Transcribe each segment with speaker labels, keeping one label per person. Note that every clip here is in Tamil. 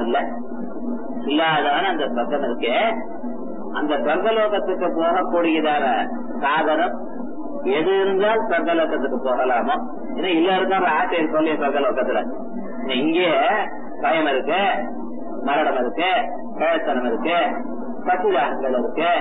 Speaker 1: இல்ல இல்லாதவன் அந்த சொர்க்கம் இருக்கு அந்த சொர்க்கலோகத்துக்கு போகக்கூடியதான சாதனம் எது இருந்தால் சொர்க்கலோகத்துக்கு போகலாமோ ஏன்னா இல்ல இருந்தா ஆசை இருக்கும் இல்லையா சொர்க்கலோகத்துல இங்கே பயம் இருக்கு மரணம் இருக்கு பேசனம் இருக்கு பசுதாகங்கள் இருக்கு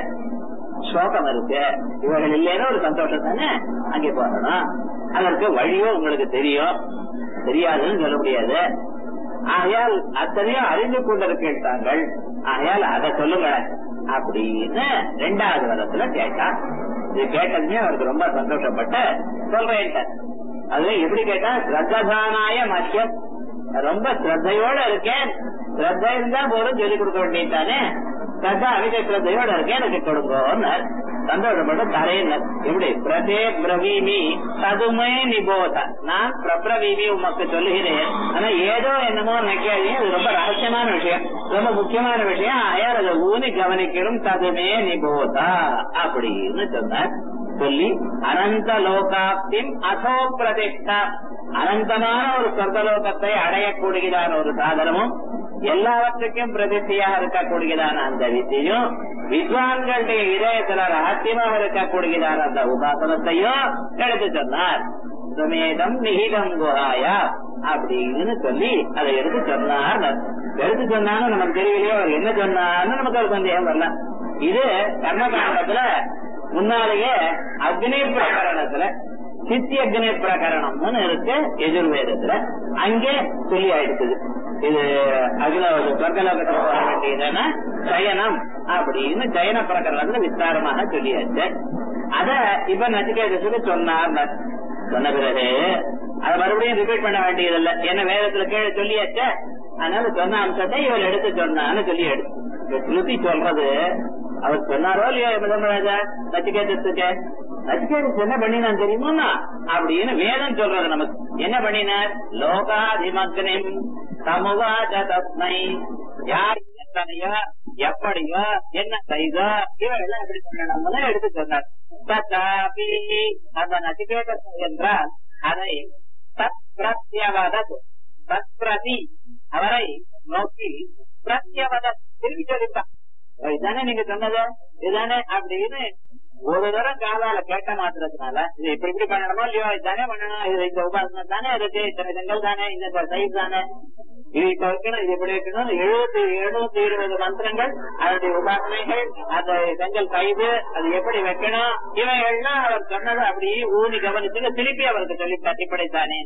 Speaker 1: சோகம் இருக்கு இவர்கள் இல்லைன்னா ஒரு சந்தோஷம் தானே அங்கே போகணும் அதற்கு வழியும் உங்களுக்கு தெரியும் தெரியாதுன்னு சொல்ல முடியாது ஆகையால் அத்தனையும் அறிந்து கொண்டிருக்கின்றார்கள் ஆகையால் அதை சொல்லுங்க அப்படின்னு ரெண்டாவது வரத்துல கேட்டா இது கேட்டதுமே அவருக்கு ரொம்ப சந்தோஷப்பட்டு சொல்றேன் அது எப்படி கேட்டா ஸ்ரத்ததானாய மத்தியம் ரொம்ப ஸ்ரத்தையோட இருக்கேன் ஸ்ரத்த இருந்தா போதும் சொல்லிக் கொடுக்க வேண்டியதானே ஸ்ரத்தா அதிக ஸ்ரத்தையோட இருக்கேன் எனக்கு கொடுங்கன்னு சந்தோஷப்பட்டு தரேன் எப்படி பிரதே பிரவீமி ததுமே நிபோத நான் பிரபிரவீமி உமக்கு சொல்லுகிறேன் ஆனா ஏதோ என்னமோ நினைக்காதீங்க இது ரொம்ப ரகசியமான விஷயம் ரொம்ப முக்கியமான விஷயம் அயார் அதை ஊனி கவனிக்கணும் ததுமே நிபோதா அப்படின்னு சொன்னார் சொல்லி அனந்த லோகாப்திம் அசோ பிரதிஷ்டா அனந்தமான ஒரு சொர்க்கலோகத்தை அடையக்கூடியதான ஒரு சாதனமும் எல்லாவற்றுக்கும் பிரதிஷ்டியாக இருக்கக்கூடியதான அந்த வித்தியும் வித்வான்களுடைய இதயத்துல ரகசியமாக இருக்கக்கூடியதான அந்த உபாசனத்தையும் எடுத்து சொன்னார் சுமேதம் நிகிதம் குஹாயா அப்படின்னு சொல்லி அதை எடுத்து சொன்னார் எடுத்து சொன்னான்னு நமக்கு தெரியலையோ அவர் என்ன சொன்னார்னு நமக்கு ஒரு சந்தேகம் வரல இது கர்மகாண்டத்துல முன்னாலேயே அக்னி பிரகரணத்துல சித்தி அக்னி பிரகரணம்னு இருக்கு எதிர்வேதத்துல அங்கே சொல்லி ஆயிடுக்குது இது அகில சொர்க்கலோகத்தில் போக வேண்டியதுன்னா சயனம் அப்படின்னு சயன பிரகரணத்துல விஸ்தாரமாக சொல்லியாச்சு அத இப்ப நச்சிகேதத்துக்கு சொன்னார் சொன்ன பிறகு அதை மறுபடியும் ரிப்பீட் பண்ண வேண்டியதில்லை என்ன வேதத்துல கீழே சொல்லியாச்ச அதனால சொன்ன அம்சத்தை இவள் எடுத்து சொன்னான்னு சொல்லி எடுத்து ஸ்ருதி சொல்றது அவர் சொன்னாரோ இல்லையோ முதல்வராஜா நச்சிகேதத்துக்கு நச்சிகேதத்து என்ன பண்ணினான் தெரியுமா அப்படின்னு வேதம் சொல்றது நமக்கு என்ன பண்ணினார் லோகாதிமக்னிம் சமுவாச்ச தஸ்மை யார் எத்தனையோ எப்படியோ என்ன செய்தோ இவரெல்லாம் எப்படி பண்ணணும்னு எடுத்து சொன்னார் தத்தாபி அந்த நச்சிகேதம் என்றால் அதை தத் பிரத்யவத தத் பிரதி அவரை நோக்கி பிரத்யவத திரும்பி சொல்லிப்பான் இதுதானே நீங்க சொன்னது இதுதானே அப்படின்னு ஒரு தரம் காதால கேட்ட மாத்திரத்தினால இது இப்படி இப்படி பண்ணணுமோ இல்லையோ இதுதானே பண்ணணும் இது இந்த உபாசனம் தானே இருக்கு இத்தனை செங்கல் தானே இந்த சைஸ் தானே இது இப்ப வைக்கணும் இது எப்படி வைக்கணும் எழுபத்தி எழுநூத்தி இருபது மந்திரங்கள் அதனுடைய உபாசனைகள் அந்த செங்கல் கைது அது எப்படி வைக்கணும் இவைகள்லாம் அவர் சொன்னதை அப்படியே ஊனி கவனிச்சுட்டு திருப்பி அவருக்கு சொல்லி தட்டிப்படைத்தானே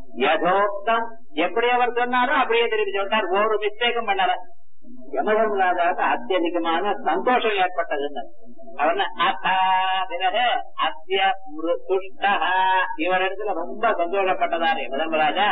Speaker 1: யதோக்தம் எப்படி அவர் சொன்னாரோ அப்படியே திருப்பி சொன்னார் ஒரு மிஸ்டேக்கும் பண்ணல யமதர்மராஜாவுக்கு அத்தியதிகமான சந்தோஷம் ஏற்பட்டதுன்னு அவன பிறகு அத்திய துஷ்டா இவர் இடத்துல ரொம்ப சந்தோஷப்பட்டதாரு யமதர்மராஜா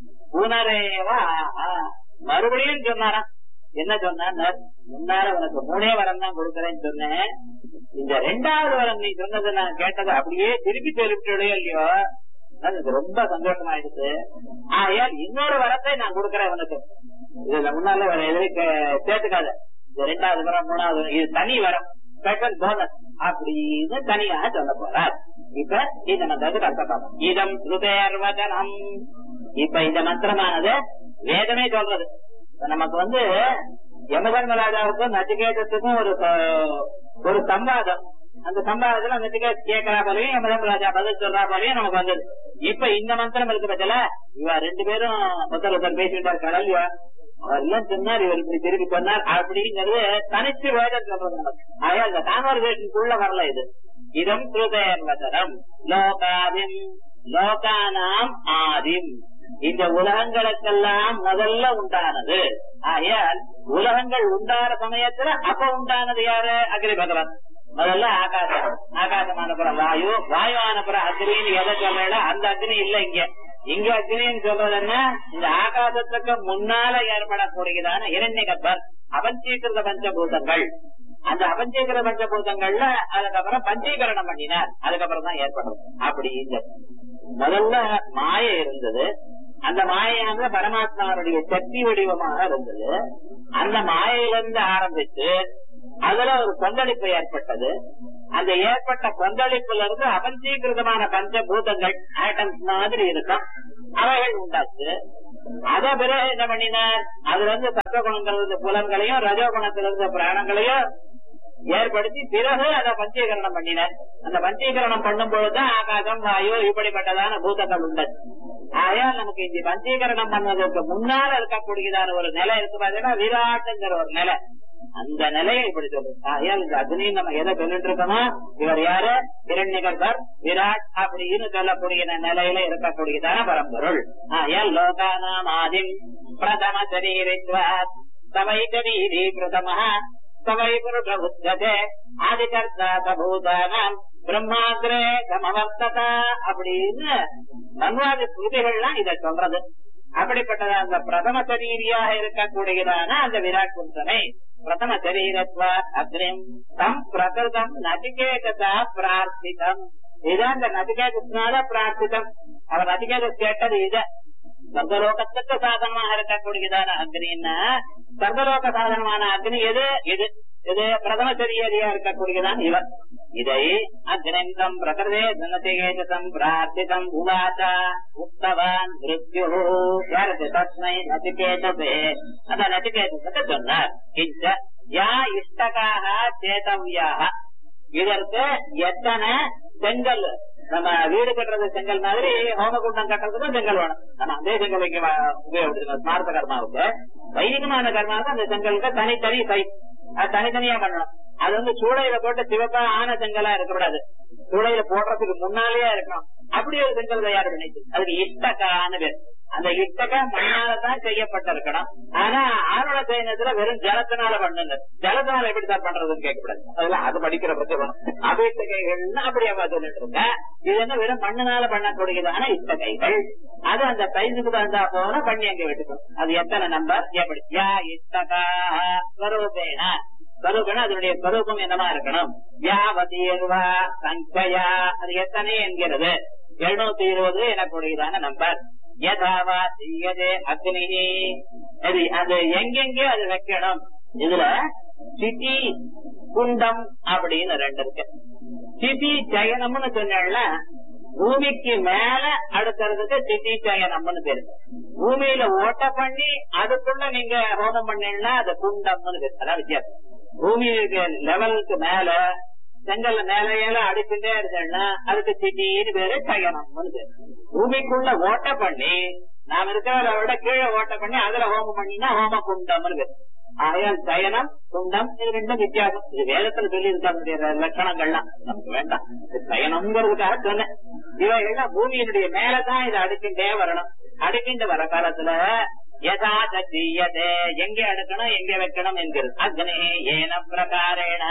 Speaker 1: புனரேவா மறுபடியும் சொன்னாராம் என்ன சொன்னார் முன்னால உனக்கு மூணே வரம் தான் கொடுக்கறேன்னு சொன்னேன் இந்த ரெண்டாவது வரம் நீ சொன்னது நான் கேட்டது அப்படியே திருப்பி சொல்லிவிட்டோ இல்லையோ எனக்கு ரொம்ப சந்தோஷமாயிடுச்சு ஆயால் இன்னொரு வரத்தை நான் கொடுக்கறேன் உனக்கு இதுல முன்னால வேற எதுவும் சேர்த்துக்காத இந்த ரெண்டாவது வரம் மூணாவது இது தனி வரம் ஸ்பெஷல் போனஸ் அப்படின்னு தனியாக சொல்ல போறார் இப்ப இந்த மந்திரத்துக்கு அர்த்தம் இதம் ஸ்ருதேர்வதனம் இப்ப இந்த மந்திரமானது வேதமே சொல்றது நமக்கு வந்து யமதர்மராஜாவுக்கும் நச்சிகேதத்துக்கும் ஒரு ஒரு சம்பாதம் அந்த சம்பாதத்துல நச்சிகேத் கேட்கறா போலயும் யமதர்மராஜா பதில் சொல்றா போலயும் நமக்கு வந்தது இப்ப இந்த மந்திரம் இருக்கு பத்தில இவ ரெண்டு பேரும் ஒருத்தர் ஒருத்தர் பேசிட்டார் கடல்யா அவர் எல்லாம் சொன்னார் இவர் இப்படி திருப்பி சொன்னார் அப்படிங்கிறது தனிச்சு வேதம் சொல்றது நமக்கு ஆக இந்த கான்வர்சேஷனுக்குள்ள வரல இது இதம் ஸ்ருதேர்வதனம் லோகாதிம் லோகானாம் ஆதிம் இந்த உலகங்களுக்கெல்லாம் முதல்ல உண்டானது ஆகையால் உலகங்கள் உண்டான சமயத்துல அப்ப உண்டானது யாரு அக்னி பகவான் முதல்ல ஆகாசம் ஆகாசம் அனுப்புறம் வாயு வாயு அனுப்புறம் அக்னின்னு எதை சொல்ற அந்த அக்னி இல்ல இங்க இங்க அக்னின்னு சொல்றது என்ன இந்த ஆகாசத்துக்கு முன்னால ஏற்படக்கூடியதான இரண்ய கப்பர் அவஞ்சீகிருத பஞ்சபூதங்கள் அந்த அபஞ்சீகர பஞ்சபூதங்கள்ல அதுக்கப்புறம் பஞ்சீகரணம் பண்ணினார் அதுக்கப்புறம் தான் ஏற்படும் அப்படி இந்த முதல்ல மாய இருந்தது அந்த மாயானது பரமாத்மாவுடைய சக்தி வடிவமாக இருந்தது அந்த மாயையிலிருந்து ஆரம்பிச்சு அதுல ஒரு கொந்தளிப்பு ஏற்பட்டது அந்த ஏற்பட்ட கொந்தளிப்புல இருந்து அபஞ்சீகிருதமான பஞ்சபூதங்கள் ஆட்டம்ஸ் மாதிரி இருக்கும் அவைகள் உண்டாச்சு அத பிறகு என்ன பண்ணினார் அதுல இருந்து சத்த குணங்கள் புலன்களையும் ரஜோ குணத்துல இருந்த பிராணங்களையும் ஏற்படுத்தி பிறகு அதை பஞ்சீகரணம் பண்ணினார் அந்த பஞ்சீகரணம் பண்ணும் பொழுதுதான் ஆகாசம் வாயு இப்படிப்பட்டதான பூதங்கள் உண்டது ஆகையால் நமக்கு இந்த பஞ்சீகரணம் பண்ணதற்கு முன்னால இருக்கக்கூடியதான ஒரு நிலை இருக்கு பாத்தீங்கன்னா விராட்டுங்கிற ஒரு நிலை அந்த நிலையை இப்படி சொல்லுது ஆகையால் இந்த அக்னி நம்ம எதை சொல்லிட்டு இருக்கோமோ இவர் யாரு இரண்யகர்பர் விராட் அப்படின்னு சொல்லக்கூடிய நிலையில இருக்கக்கூடியதான பரம்பொருள் ஆகையால் லோகானாம் ஆதிம் பிரதம சரீரித்வாத் சவை சரீரி பிரதம சவை புருஷ உச்சதே ஆதிகர்த்தா சபூதானாம் பிரம்மாகிரே சமவர்த்தத அப்படின்னு மன்வாதி ஸ்ருதிகள்லாம் இதை சொல்றது அப்படிப்பட்ட அந்த பிரதம சரீரியாக இருக்கக்கூடியதான அந்த விராட் புருஷனை பிரதம சரீரத்வ அக்னிம் தம் பிரகிருதம் நதிகேதா பிரார்த்திதம் இதுதான் இந்த நதிகேதத்தினால பிரார்த்திதம் அவர் நதிகேத கேட்டது இத சர்வலோகத்துக்கு சாதனமாக இருக்கக்கூடியதான அக்னின்னா சர்வலோக சாதனமான அக்னி எது இது இது பிரதம சரியரியா இருக்கக்கூடியதான் இவர் இதை அக்னிந்தம் பிரகிருதே நதிகேதம் பிரார்த்திதம் உவாச்ச உக்தவான் மிருத்யு யாருக்கு தஸ்மை நதிகேதே அந்த நதிகேதத்தை சொன்னார் கிஞ்ச யா இஷ்டகாக சேதவ்யாக இதற்கு எத்தனை செங்கல் நம்ம வீடு கட்டுறது செங்கல் மாதிரி ஹோமகுண்டம் கட்டுறதுக்கும் செங்கல் வேணும் நம்ம அதே செங்கல் வைக்க உபயோகப்படுத்தணும் ஸ்மார்த்த கர்மாவுக்கு வைதிகமான கர்மாவுக்கு அந்த செங்கலுக்கு தனித்தனி சைஸ் அது தனித்தனியா பண்ணணும் அது வந்து சூளையில போட்டு சிவப்பா ஆன செங்கலா இருக்கக்கூடாது சூளையில போடுறதுக்கு முன்னாலேயே இருக்கணும் அப்படி ஒரு செங்கல் தயார் பண்ணிச்சு அதுக்கு இஷ்டக்கான பேர் அந்த இஷ்டக மண்ணாலதான் செய்யப்பட்டிருக்கணும் ஆனா ஆரோட சைனத்துல வெறும் ஜலத்தினால பண்ணுங்க ஜலத்தினால எப்படி சார் பண்றதுன்னு கேட்கக்கூடாது அதெல்லாம் அது படிக்கிற புத்தகம் அபிஷ்டகைகள்னு அப்படி அவ சொல்லிட்டு இருக்க இது என்ன வெறும் மண்ணினால பண்ணக்கூடியதான இஷ்டகைகள் அது அந்த சைஸுக்கு தகுந்தா போல பண்ணி அங்க விட்டுக்கணும் அது எத்தனை நம்பர் எப்படி யா இஷ்டகா ஸ்வரூபேன ஸ்வரூபேன அதனுடைய ஸ்வரூபம் என்னமா இருக்கணும் யாவதீர்வா சங்கயா அது எத்தனை என்கிறது எழுநூத்தி இருபது எனக்கூடியதான நம்பர் யதாவா செய்யதே அக்னி அது அது எங்கெங்கே அது வைக்கணும் இதுல சிட்டி குண்டம் அப்படின்னு ரெண்டு இருக்கு சிட்டி சயனம்னு சொன்னா பூமிக்கு மேல அடுக்கிறதுக்கு சிட்டி சயனம்னு பேரு பூமியில ஓட்ட பண்ணி அதுக்குள்ள நீங்க ஹோமம் பண்ணீங்கன்னா அது குண்டம்னு பேரு அதான் வித்தியாசம் பூமிக்கு லெவலுக்கு மேல செங்கல்ல மேல ஏல அடிச்சுட்டே இருந்தேன்னா அதுக்கு சிட்டின்னு பேரு சயனம்னு பேரு பூமிக்குள்ள ஓட்ட பண்ணி நாம இருக்கிறத விட கீழே ஓட்ட பண்ணி அதுல ஹோமம் பண்ணினா ஹோம குண்டம்னு பேரு ஆகையால் சயனம் குண்டம் இது ரெண்டும் வித்தியாசம் இது வேதத்துல சொல்லி இருக்க லட்சணங்கள்லாம் நமக்கு வேண்டாம் சயனம்ங்கிறதுக்காக சொன்னேன் இவைகள்லாம் பூமியினுடைய மேலதான் இதை அடுக்கின்றே வரணும் அடுக்கின்ற வர காலத்துல யதா தீயதே எங்க அடுக்கணும் எங்க வைக்கணும் என்கிறது அக்னே ஏன பிரகாரேன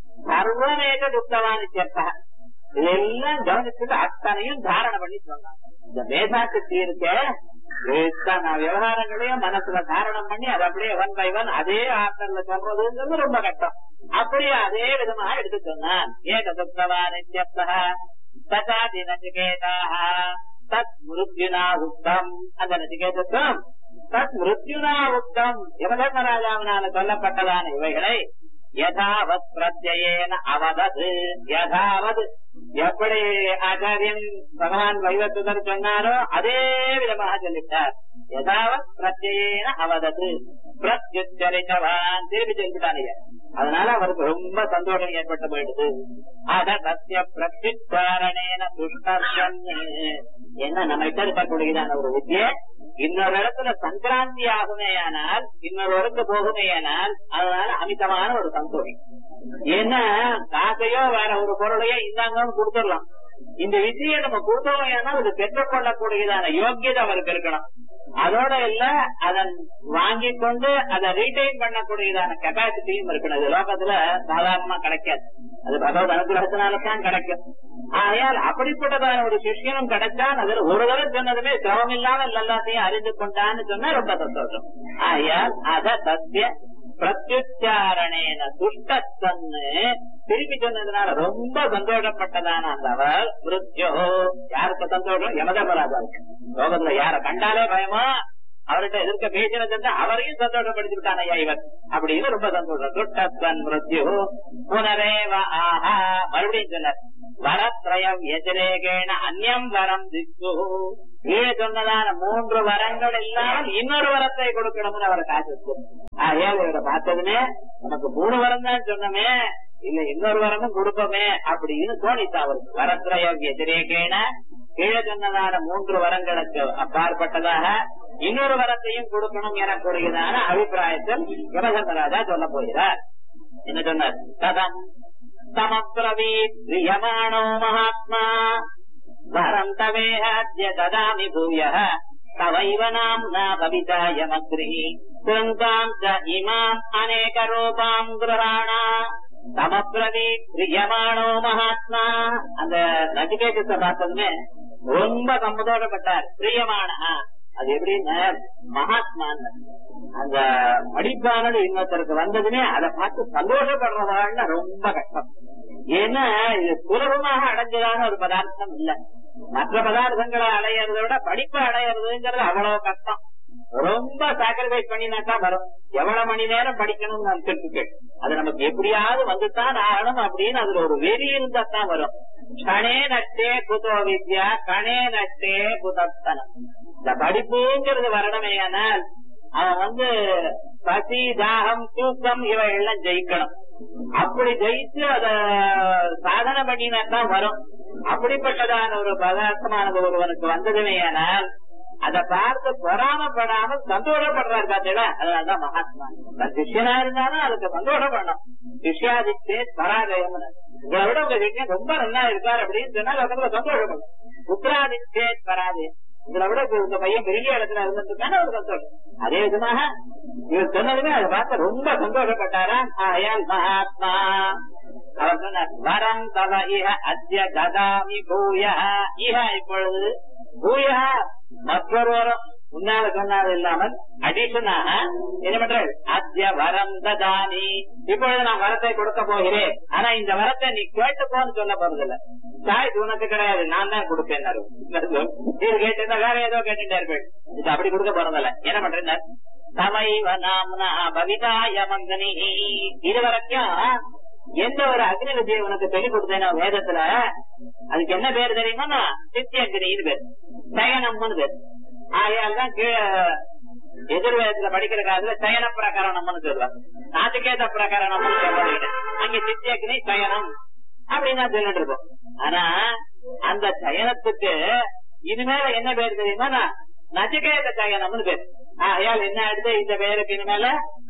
Speaker 1: சர்வமேக துப்தவான் சேர்த்தா இதெல்லாம் கவனிச்சுட்டு அத்தனையும் தாரணை பண்ணி சொன்னான் இந்த மேதாசக்தி இருக்க இத்தனை விவகாரங்களையும் மனசுல தாரணம் பண்ணி அது அப்படியே ஒன் பை ஒன் அதே ஆற்றல்ல சொல்றதுங்கிறது ரொம்ப கஷ்டம் அப்படியே அதே விதமாக எடுத்து சொன்னான் ஏக துப்தவான் ததாதி நச்சிகேதாக தத் மிருத்யுனா உத்தம் அந்த நச்சிகேதத்துவம் தத் மிருத்யுனா உத்தம் யமதர்மராஜாவினால சொல்லப்பட்டதான இவைகளை யதாவத் பிரத்யேன அவதது யதாவத் எப்படி ஆச்சாரியன் பகவான் வைவத்துதர் சொன்னாரோ அதே விதமாக சொல்லிட்டார் யதாவத் பிரத்யேன அவதது பிரத்யுச்சரித்தவான் திருப்பி சொல்லிட்டானுங்க அதனால அவருக்கு ரொம்ப சந்தோஷம் ஏற்பட்டு போயிடுது அத சத்திய பிரத்யுச்சாரணேன துஷ்டம் என்ன நம்ம கிட்ட இருக்கக்கூடியதான ஒரு வித்தியை இன்னொரு இடத்துல சங்கராந்தி ஆகுமேயானால் இன்னொரு இடத்து போகுமேயானால் அதனால அமிதமான ஒரு சந்தோஷம் ஏன்னா காசையோ வேற ஒரு பொருளையோ இந்தாங்கன்னு கொடுத்துடலாம் இந்த வித்தியை நம்ம கொடுத்தோம் அது பெற்றுக்கொள்ளக்கூடியதான யோக்கியதை அவருக்கு இருக்கணும் அதோட இல்ல அதன் வாங்கி கொண்டு அதை ரீடைன் பண்ணக்கூடியதான கெப்பாசிட்டியும் இருக்கணும் இது லோகத்துல சாதாரணமா கிடைக்காது அது பகவத் அனுகிரகத்தினாலதான் கிடைக்கும் ஆகையால் அப்படிப்பட்டதான ஒரு சிஷியனும் கிடைச்சான் அதுல ஒரு தடவை சொன்னதுமே சிரமம் இல்லாமல் எல்லாத்தையும் அறிந்து கொண்டான்னு சொன்னா ரொம்ப சந்தோஷம் ஆகையால் அத சத்திய பிரத்யுச்சாரணேன துஷ்டத்தன்னு திருப்பி சொன்னதுனால ரொம்ப சந்தோஷப்பட்டதான அந்த அவர் மிருத்யோ யாருக்கு சந்தோஷம் யமதர்மராஜாவுக்கு லோகத்துல யார கண்டாலே பயமா அவர்கிட்ட எதிர்க்க பேசினது அவரையும் சந்தோஷப்படுத்தி விட்டான் ஐயா இவர் அப்படின்னு ரொம்ப சந்தோஷம் துஷ்டத்வன் மிருத்யு புனரேவ ஆஹா மறுபடியும் சொன்னார் வரத்ரயம் எதிரேகேன அந்யம் வரம் திக்கு கீழே சொன்னதான மூன்று வரங்கள் இல்லாமல் இன்னொரு வரத்தை கொடுக்கணும்னு அவர் காத்து ஆகையால் இவரை பார்த்ததுமே நமக்கு மூணு வரம் தான் சொன்னமே இல்ல இன்னொரு வரமும் கொடுப்போமே அப்படின்னு தோணித்து அவருக்கு வரத்திரயம் எதிரேகேன கீழே சொன்னதான மூன்று வரங்களுக்கு அப்பாற்பட்டதாக இன்னொரு வரத்தையும் கொடுக்கணும் எனக்கூடியதான அபிப்பிராயத்தில் யமதர்மராஜா சொல்ல போகிறார் என்ன சொன்னார் ததம் சமப்ரவீத் பிரியமானோ மகாத்மா வரம் தவேஹத்ய ததாமி பூயः தவைவ நாம்னா பவிதாயமக்ரி சுரங்காம் ச இமாம் அநேக ரூபாம் கிரகாணா சமப்ரவீத் பிரியமானோ மகாத்மா அந்த நச்சிகேதத்தை பார்த்ததுமே ரொம்ப சம்மதோடப்பட்டார் பிரியமான அது எப்படின்னா மகாத்மான்னு அந்த மடிப்பானது இன்னொருத்தருக்கு வந்ததுமே அதை பார்த்து சந்தோஷப்படுறதான்னு ரொம்ப கஷ்டம் ஏன்னா இது சுலபமாக அடைஞ்சதான ஒரு பதார்த்தம் இல்ல மற்ற பதார்த்தங்களை அடையறதை விட படிப்பை அடையறதுங்கிறது அவ்வளவு கஷ்டம் ரொம்ப சாக்ரிஃபைஸ் பண்ணினாதான் வரும் எவ்வளவு மணி நேரம் படிக்கணும்னு நினைச்சிட்டு அது நமக்கு எப்படியாவது வந்துதான் ஆகணும் அப்படின்னு அதுல ஒரு வெறி இருந்தா தான் வரும் கணே நட்டே குதோ வித்யா கணே நட்டே குதத்தனம் இந்த படிப்புங்கிறது வரணுமே ஆனால் அவன் வந்து பசி தாகம் தூக்கம் இவை எல்லாம் ஜெயிக்கணும் அப்படி ஜெயிச்சு அத சாதனை பண்ணினா தான் வரும் அப்படிப்பட்டதான ஒரு பதார்த்தமானது ஒருவனுக்கு வந்ததுமே ஆனால் அதை பார்த்து பொறாமப்படாமல் சந்தோஷப்படுறாரு பார்த்தீங்களா அதனாலதான் மகாத்மா தன் சிஷ்யனா இருந்தாலும் அதுக்கு சந்தோஷப்படணும் சிஷ்யாதித்தே பராஜயம் உங்களை விட உங்க சிஷ்யன் ரொம்ப நல்லா இருக்கார் அப்படின்னு சொன்னா அதுல சந்தோஷப்படும் புத்திராதித்தே பராஜயம் உங்களை விட இந்த பையன் பெரிய இடத்துல இருந்ததுக்கான ஒரு சந்தோஷம் அதே விதமாக இவர் சொன்னதுமே அதை பார்த்து ரொம்ப சந்தோஷப்பட்டாரா ஆயால் மகாத்மா அவர் சொன்னார் வரம் தவ இஹ அத்திய ததாமி பூய இஹ இப்பொழுது பூய மற்றொரு வரம் முன்னால சொன்னது இல்லாமல் அடிஷனாக என்ன பண்றாரு அத்திய வரம் ததாமி இப்பொழுது நான் வரத்தை கொடுக்க போகிறேன் ஆனா இந்த வரத்தை நீ கேட்டுப்போன்னு சொல்ல போறதில்ல சாய்ஸ் உனக்கு கிடையாது நான் தான் கொடுப்பேன் இது கேட்டு வேற ஏதோ கேட்டுட்டே இருப்பேன் இது அப்படி கொடுக்க போறதில்ல என்ன பண்றேன் சமைவ நாம்னா பவிதாய மங்கனி இது வரைக்கும் எந்த ஒரு அக்னி விஜயை உனக்கு சொல்லி கொடுத்தேனோ வேதத்துல அதுக்கு என்ன பேர் தெரியுமா சித்தியக்னின்னு பேர் சயனம்னு பேர் ஆகையால் தான் கீழே எதிர்வேதத்துல படிக்கிற காலத்துல சயன பிரகரணம்னு சொல்லுவாங்க நாட்டுக்கேத பிரகரணம்னு சொல்லுவாங்க அங்க சித்தியக்னி சயனம் அப்படின்னு தான் சொல்லிட்டு இருக்கோம் ஆனா அந்த சயனத்துக்கு இனிமேல என்ன பேர் தெரியுமா நச்சிகேத சயனம்னு பேர் ஆகையால் என்ன எடுத்து இந்த பேருக்கு இனிமேல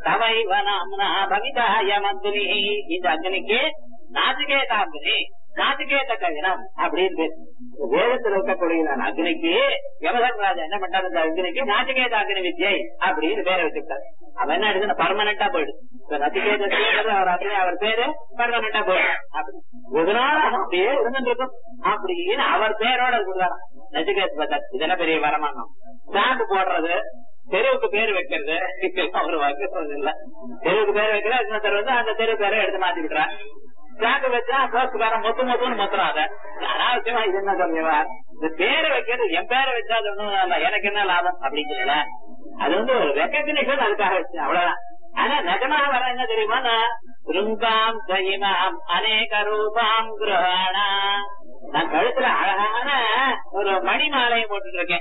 Speaker 1: தவைவனாம்னா பவிதாய மந்திரி இந்த அக்னிக்கு நாச்சிகேதாங்கினி நாச்சிகேத கவினம் அப்படின்னு பேர் வேதத்தில் இருக்கக்கூடிய அக்னிக்கு யமதர்மராஜா என்ன பண்றாரு இந்த அக்னிக்கு நாச்சிகேத அக்னி வித்யை அப்படின்னு பேரை வச்சுக்கிட்டாரு அவன் என்ன எடுத்து பர்மனண்டா போயிடுது இப்ப நச்சிகேத அவர் அக்னி அவர் பேரு பர்மனண்டா போயிடும் அப்படி இதனால அப்படியே இருந்துட்டு இருக்கும் அப்படின்னு அவர் பேரோட கொடுத்தாராம் நச்சிகேத் பத்தர் இதெல்லாம் பெரிய வரமானம் ஸ்டாண்டு போடுறது தெருவுக்கு பேர் வைக்கிறது ஒரு வைக்கிறது இல்ல தெருவுக்கு பேர் வைக்கிறது இன்னொருத்தர் வந்து அந்த தெரு பேரை எடுத்து மாத்தி விட்டுறான் ஸ்டாண்டு வச்சா போஸ்ட்காரன் மொத்த மொத்தம்னு மொத்தம் அதை அனாவசியமா இது என்ன சொல்லுவா இந்த பேரை வைக்கிறது என் பேரை வச்சா அது ஒண்ணும் எனக்கு என்ன லாபம் அப்படிங்கிறத அது வந்து ஒரு ரெக்கக்னிஷன் அதுக்காக வச்சு அவ்வளவுதான் ஆனா நிஜமாக வர என்ன தெரியுமா ருங்காம் சயிமாம் அநேக ரூபாம் கிரகாணா நான் கழுத்துல அழகான ஒரு மணி மாலையை போட்டுட்டு இருக்கேன்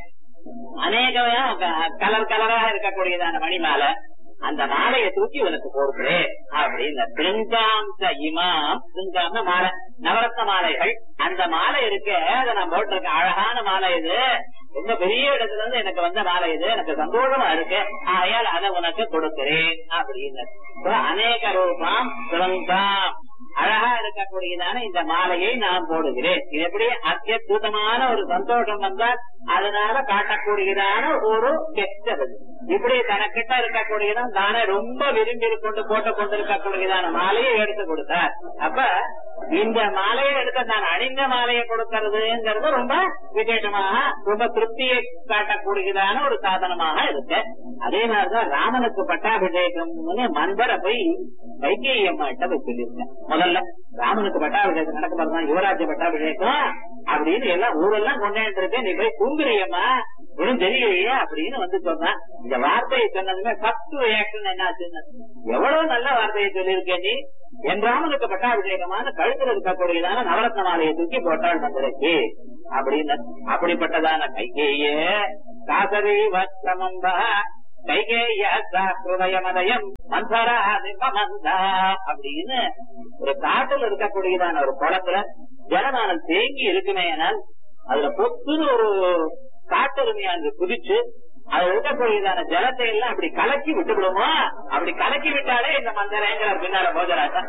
Speaker 1: அநேக கலர் கலரா இருக்கக்கூடியதான மணி மாலை அந்த மாலையை தூக்கி உனக்கு போடுறேன் அப்படின்னு திருங்காம் இமாம் திருங்காம மாலை நவரத்ன மாலைகள் அந்த மாலை இருக்கு அதை நான் போட்டிருக்கேன் அழகான மாலை இது ரொம்ப பெரிய இடத்துல இருந்து எனக்கு வந்த மாலை இது எனக்கு சந்தோஷமா இருக்கு ஆயால் அதை உனக்கு கொடுக்கிறேன் அப்படின்னு அநேக ரூபாம் திருங்காம் அழகா இருக்கக்கூடியதான இந்த மாலையை நான் போடுகிறேன் இது எப்படி அத்தியுதமான ஒரு சந்தோஷம் வந்தால் அதனால காட்டக்கூடியதான ஒரு கெட்டது இப்படி தனக்கிட்ட இருக்கக்கூடியதான் தானே ரொம்ப விரும்பி கொண்டு போட்டு கொண்டிருக்கக்கூடியதான மாலையை எடுத்து கொடுத்தார் அப்ப இந்த மாலையை எடுத்த நான் அணிந்த மாலையை கொடுக்கறதுங்கிறது ரொம்ப விசேஷமாக ரொம்ப திருப்தியை காட்டக்கூடியதான ஒரு சாதனமாக இருக்கு அதே மாதிரிதான் ராமனுக்கு பட்டாபிஷேகம்னு மந்தரை போய் கைகேயி அம்மாட்ட போய் சொல்லியிருக்கேன் முதல்ல ராமனுக்கு பட்டாபிஷேகம் நடக்க பாருங்க யுவராஜ்ய பட்டாபிஷேகம் அப்படின்னு எல்லாம் ஊரெல்லாம் கொண்டாண்டு இருக்கேன் நீ போய் தூங்குறியம்மா ஒன்னும் தெரியலையே அப்படின்னு வந்து சொன்னான் இந்த வார்த்தையை சொன்னதுமே ஃபர்ஸ்ட் ரியாக்ஷன் என்ன ஆச்சுன்னு எவ்வளவு நல்ல வார்த்தையை சொல்லியிருக்கேன் நீ என் ராமனுக்கு பட்டாபிஷேகமான கழுத்தில் இருக்கக்கூடியதான நவரத்ன மாலையை தூக்கி போட்டாள் மந்திரைக்கு அப்படின்னு அப்படிப்பட்டதான கைகேயே காசரி வஸ்திரமம்பா கைகேய ஹிருதயமதயம் மந்தரா மந்தா அப்படின்னு ஒரு காட்டுல இருக்கக்கூடியதான ஒரு குளத்துல ஜலமானம் தேங்கி இருக்குமே ஆனால் அதுல பொத்துன்னு ஒரு காட்டெருமையா அங்கு குதிச்சு அதுல இருக்கக்கூடியதான ஜலத்தை எல்லாம் அப்படி கலக்கி விட்டுவிடுமோ அப்படி கலக்கி விட்டாலே இந்த மந்தரங்கிற பின்னால போஜராஜா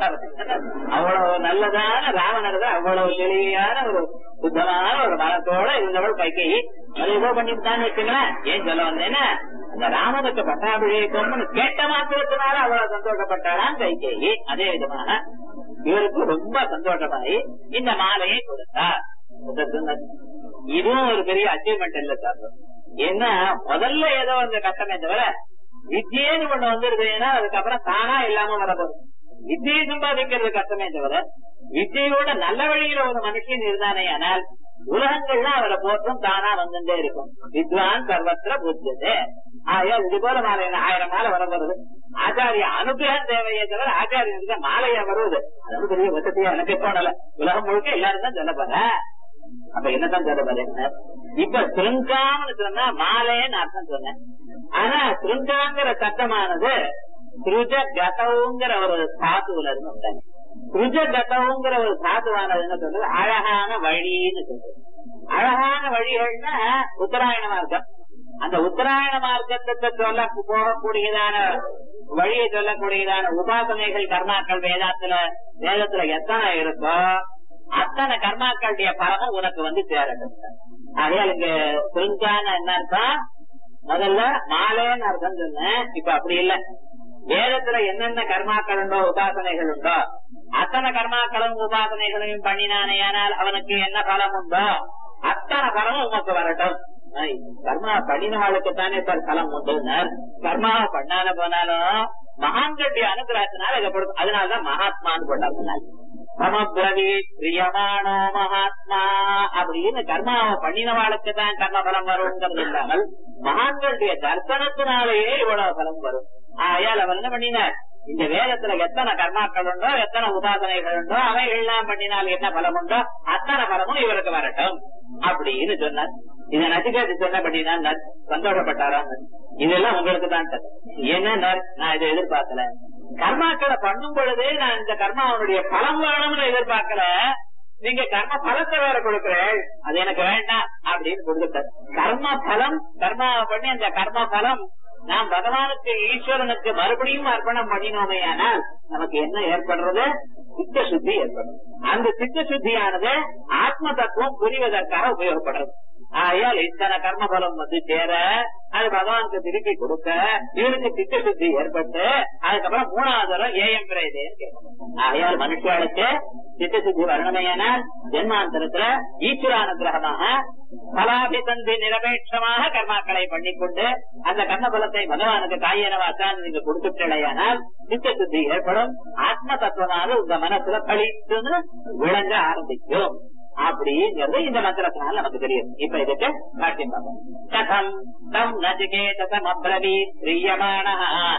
Speaker 1: அவ்வளவு நல்லதான ராவணர் தான் அவ்வளவு எளிமையான ஒரு சுத்தமான ஒரு மனத்தோட இருந்தவள் கைகை அது ஏதோ பண்ணிவிட்டான்னு வச்சுங்களேன் ஏன் சொல்ல வந்தேன்னா அந்த ராமனுக்கு பட்டாபிஷேகம்னு கேட்ட மாத்திரத்தினால அவ்வளவு சந்தோஷப்பட்டாளாம் கைகேயி அதே விதமாக இவருக்கு ரொம்ப சந்தோஷமாயி இந்த மாலையை கொடுத்தார் இதுவும் ஒரு பெரிய அச்சீவ்மெண்ட் இல்ல சார் ஏன்னா முதல்ல ஏதோ அந்த கட்டமே தவிர வித்தியன்னு ஒண்ணு வந்துருதுன்னா அதுக்கப்புறம் தானா இல்லாம வரப்போகுது வித்தியை சம்பாதிக்கிறது கஷ்டமே தவிர வித்தியோட நல்ல வழியில ஒரு மனுஷன் இருந்தானே ஆனால் உலகங்கள்லாம் அவரை போற்றும் தானா வந்துட்டே இருக்கும் வித்வான் சர்வத்திர பூஜ்யதே ஆயா இது போல மாலை ஆயிரம் மாலை வர வருது ஆச்சாரிய அனுகிரகம் தேவையே தவிர ஆச்சாரியனுக்கு மாலையா வருவது அது பெரிய வசதியா எனக்கு தோணல உலகம் முழுக்க எல்லாரும் தான் சொல்ல போற அப்ப என்னதான் சொல்ல போற இப்ப திருங்காம்னு சொன்னா மாலைன்னு அர்த்தம் சொன்னேன் ஆனா திருங்காங்கிற சட்டமானது திருஜ கதவுங்கிற ஒரு சாத்துவுல இருந்து உண்டாங்க திருஜ கதவுங்கிற ஒரு சாத்துவானது என்ன சொல்றது அழகான வழின்னு சொல்றது அழகான வழிகள்னா உத்தராயண மார்க்கம் அந்த உத்தராயண மார்க்கத்தை சொல்ல போகக்கூடியதான வழியை சொல்லக்கூடியதான உபாசனைகள் கர்மாக்கள் வேதாத்துல வேதத்துல எத்தனை இருக்கோ அத்தனை கர்மாக்களுடைய பலமும் உனக்கு வந்து சேரட்டும் ஆகையால் இங்க திருங்கான என்ன அர்த்தம் முதல்ல மாலேன்னு அர்த்தம் சொன்னேன் இப்ப அப்படி இல்ல வேதத்துல என்னென்ன கர்மாக்கள் உண்டோ உபாசனைகள் உண்டோ அத்தனை கர்மாக்களும் உபாசனைகளையும் பண்ணினானேயானால் அவனுக்கு என்ன பலம் உண்டோ அத்தனை பலமும் உமக்கு வரட்டும் கர்மா பண்ணினவாளுக்கு தானே சார் பலம் உண்டுனர் கர்மாவை பண்ணால போனாலும் மகான்களுடைய அனுகிரகத்தினால இதை கொடுக்கும் அதனாலதான் மகாத்மான்னு போட்டாங்க சமபிரவி பிரியமானோ மகாத்மா அப்படின்னு கர்மாவை பண்ணினவாளுக்கு தான் கர்ம பலம் வருங்கிறது இல்லாமல் மகான்களுடைய தர்சனத்தினாலேயே இவ்வளவு பலம் வரும் ஆயால் அவர் என்ன பண்ணினார் இந்த வேதத்துல எத்தனை கர்மாக்கள் உண்டோ எத்தனை உபாசனைகள் உண்டோ அவை எல்லாம் பண்ணினால் என்ன பலம் உண்டோ அத்தனை பலமும் இவருக்கு வரட்டும் அப்படின்னு சொன்னார் இதை நச்சிகாத்து சொன்னபடினா சந்தோஷப்பட்டாராம் இதெல்லாம் உங்களுக்கு தான் என்ன நான் இதை எதிர்பார்க்கல கர்மாக்களை பண்ணும் பொழுதே நான் இந்த கர்மாவனுடைய பலம் வேணும்னு எதிர்பார்க்கல நீங்க கர்ம பலத்தை வேற கொடுக்கிறேன் அது எனக்கு வேண்டாம் அப்படின்னு கொடுத்துட்டார் கர்ம பலம் கர்மாவை பண்ணி அந்த கர்ம பலம் நாம் பகவானுக்கு ஈஸ்வரனுக்கு மறுபடியும் அர்ப்பணம் பண்ணினோமே ஆனால் நமக்கு என்ன ஏற்படுறது சித்த சுத்தி ஏற்படும் அந்த சித்த சுத்தியானது ஆத்ம தத்துவம் புரிவதற்காக உபயோகப்படுறது ஆயால் இத்தனை கர்ம பலம் வந்து சேர அது பகவானுக்கு திருப்பி கொடுக்க இவனுக்கு சித்த சுத்தி ஏற்பட்டு அதுக்கப்புறம் மூணாவது தரம் ஏஎம் பிரேதேன்னு கேட்கணும் ஆயால் மனுஷர்களுக்கு சித்த சுத்தி வரணுமையானால் ஜென்மாந்தரத்துல ஈஸ்வரானுகிரகமாக பலாபிசந்தி நிரபேட்சமாக கர்மாக்களை பண்ணிக்கொண்டு அந்த கர்ம பலத்தை பகவானுக்கு காயனவாசான் நீங்க கொடுத்துட்டேயானால் சித்த சுத்தி ஏற்படும் ஆத்ம தத்துவமாக உங்க மனசுல பழித்துன்னு விளங்க ஆரம்பிக்கும் அப்படிங்கிறது இந்த மந்திரத்தினால நமக்கு தெரியும் இப்ப இதுக்கு காட்டியம் பார்ப்போம் கதம் தம் நச்சிகேதம் அப்ரவி பிரியமான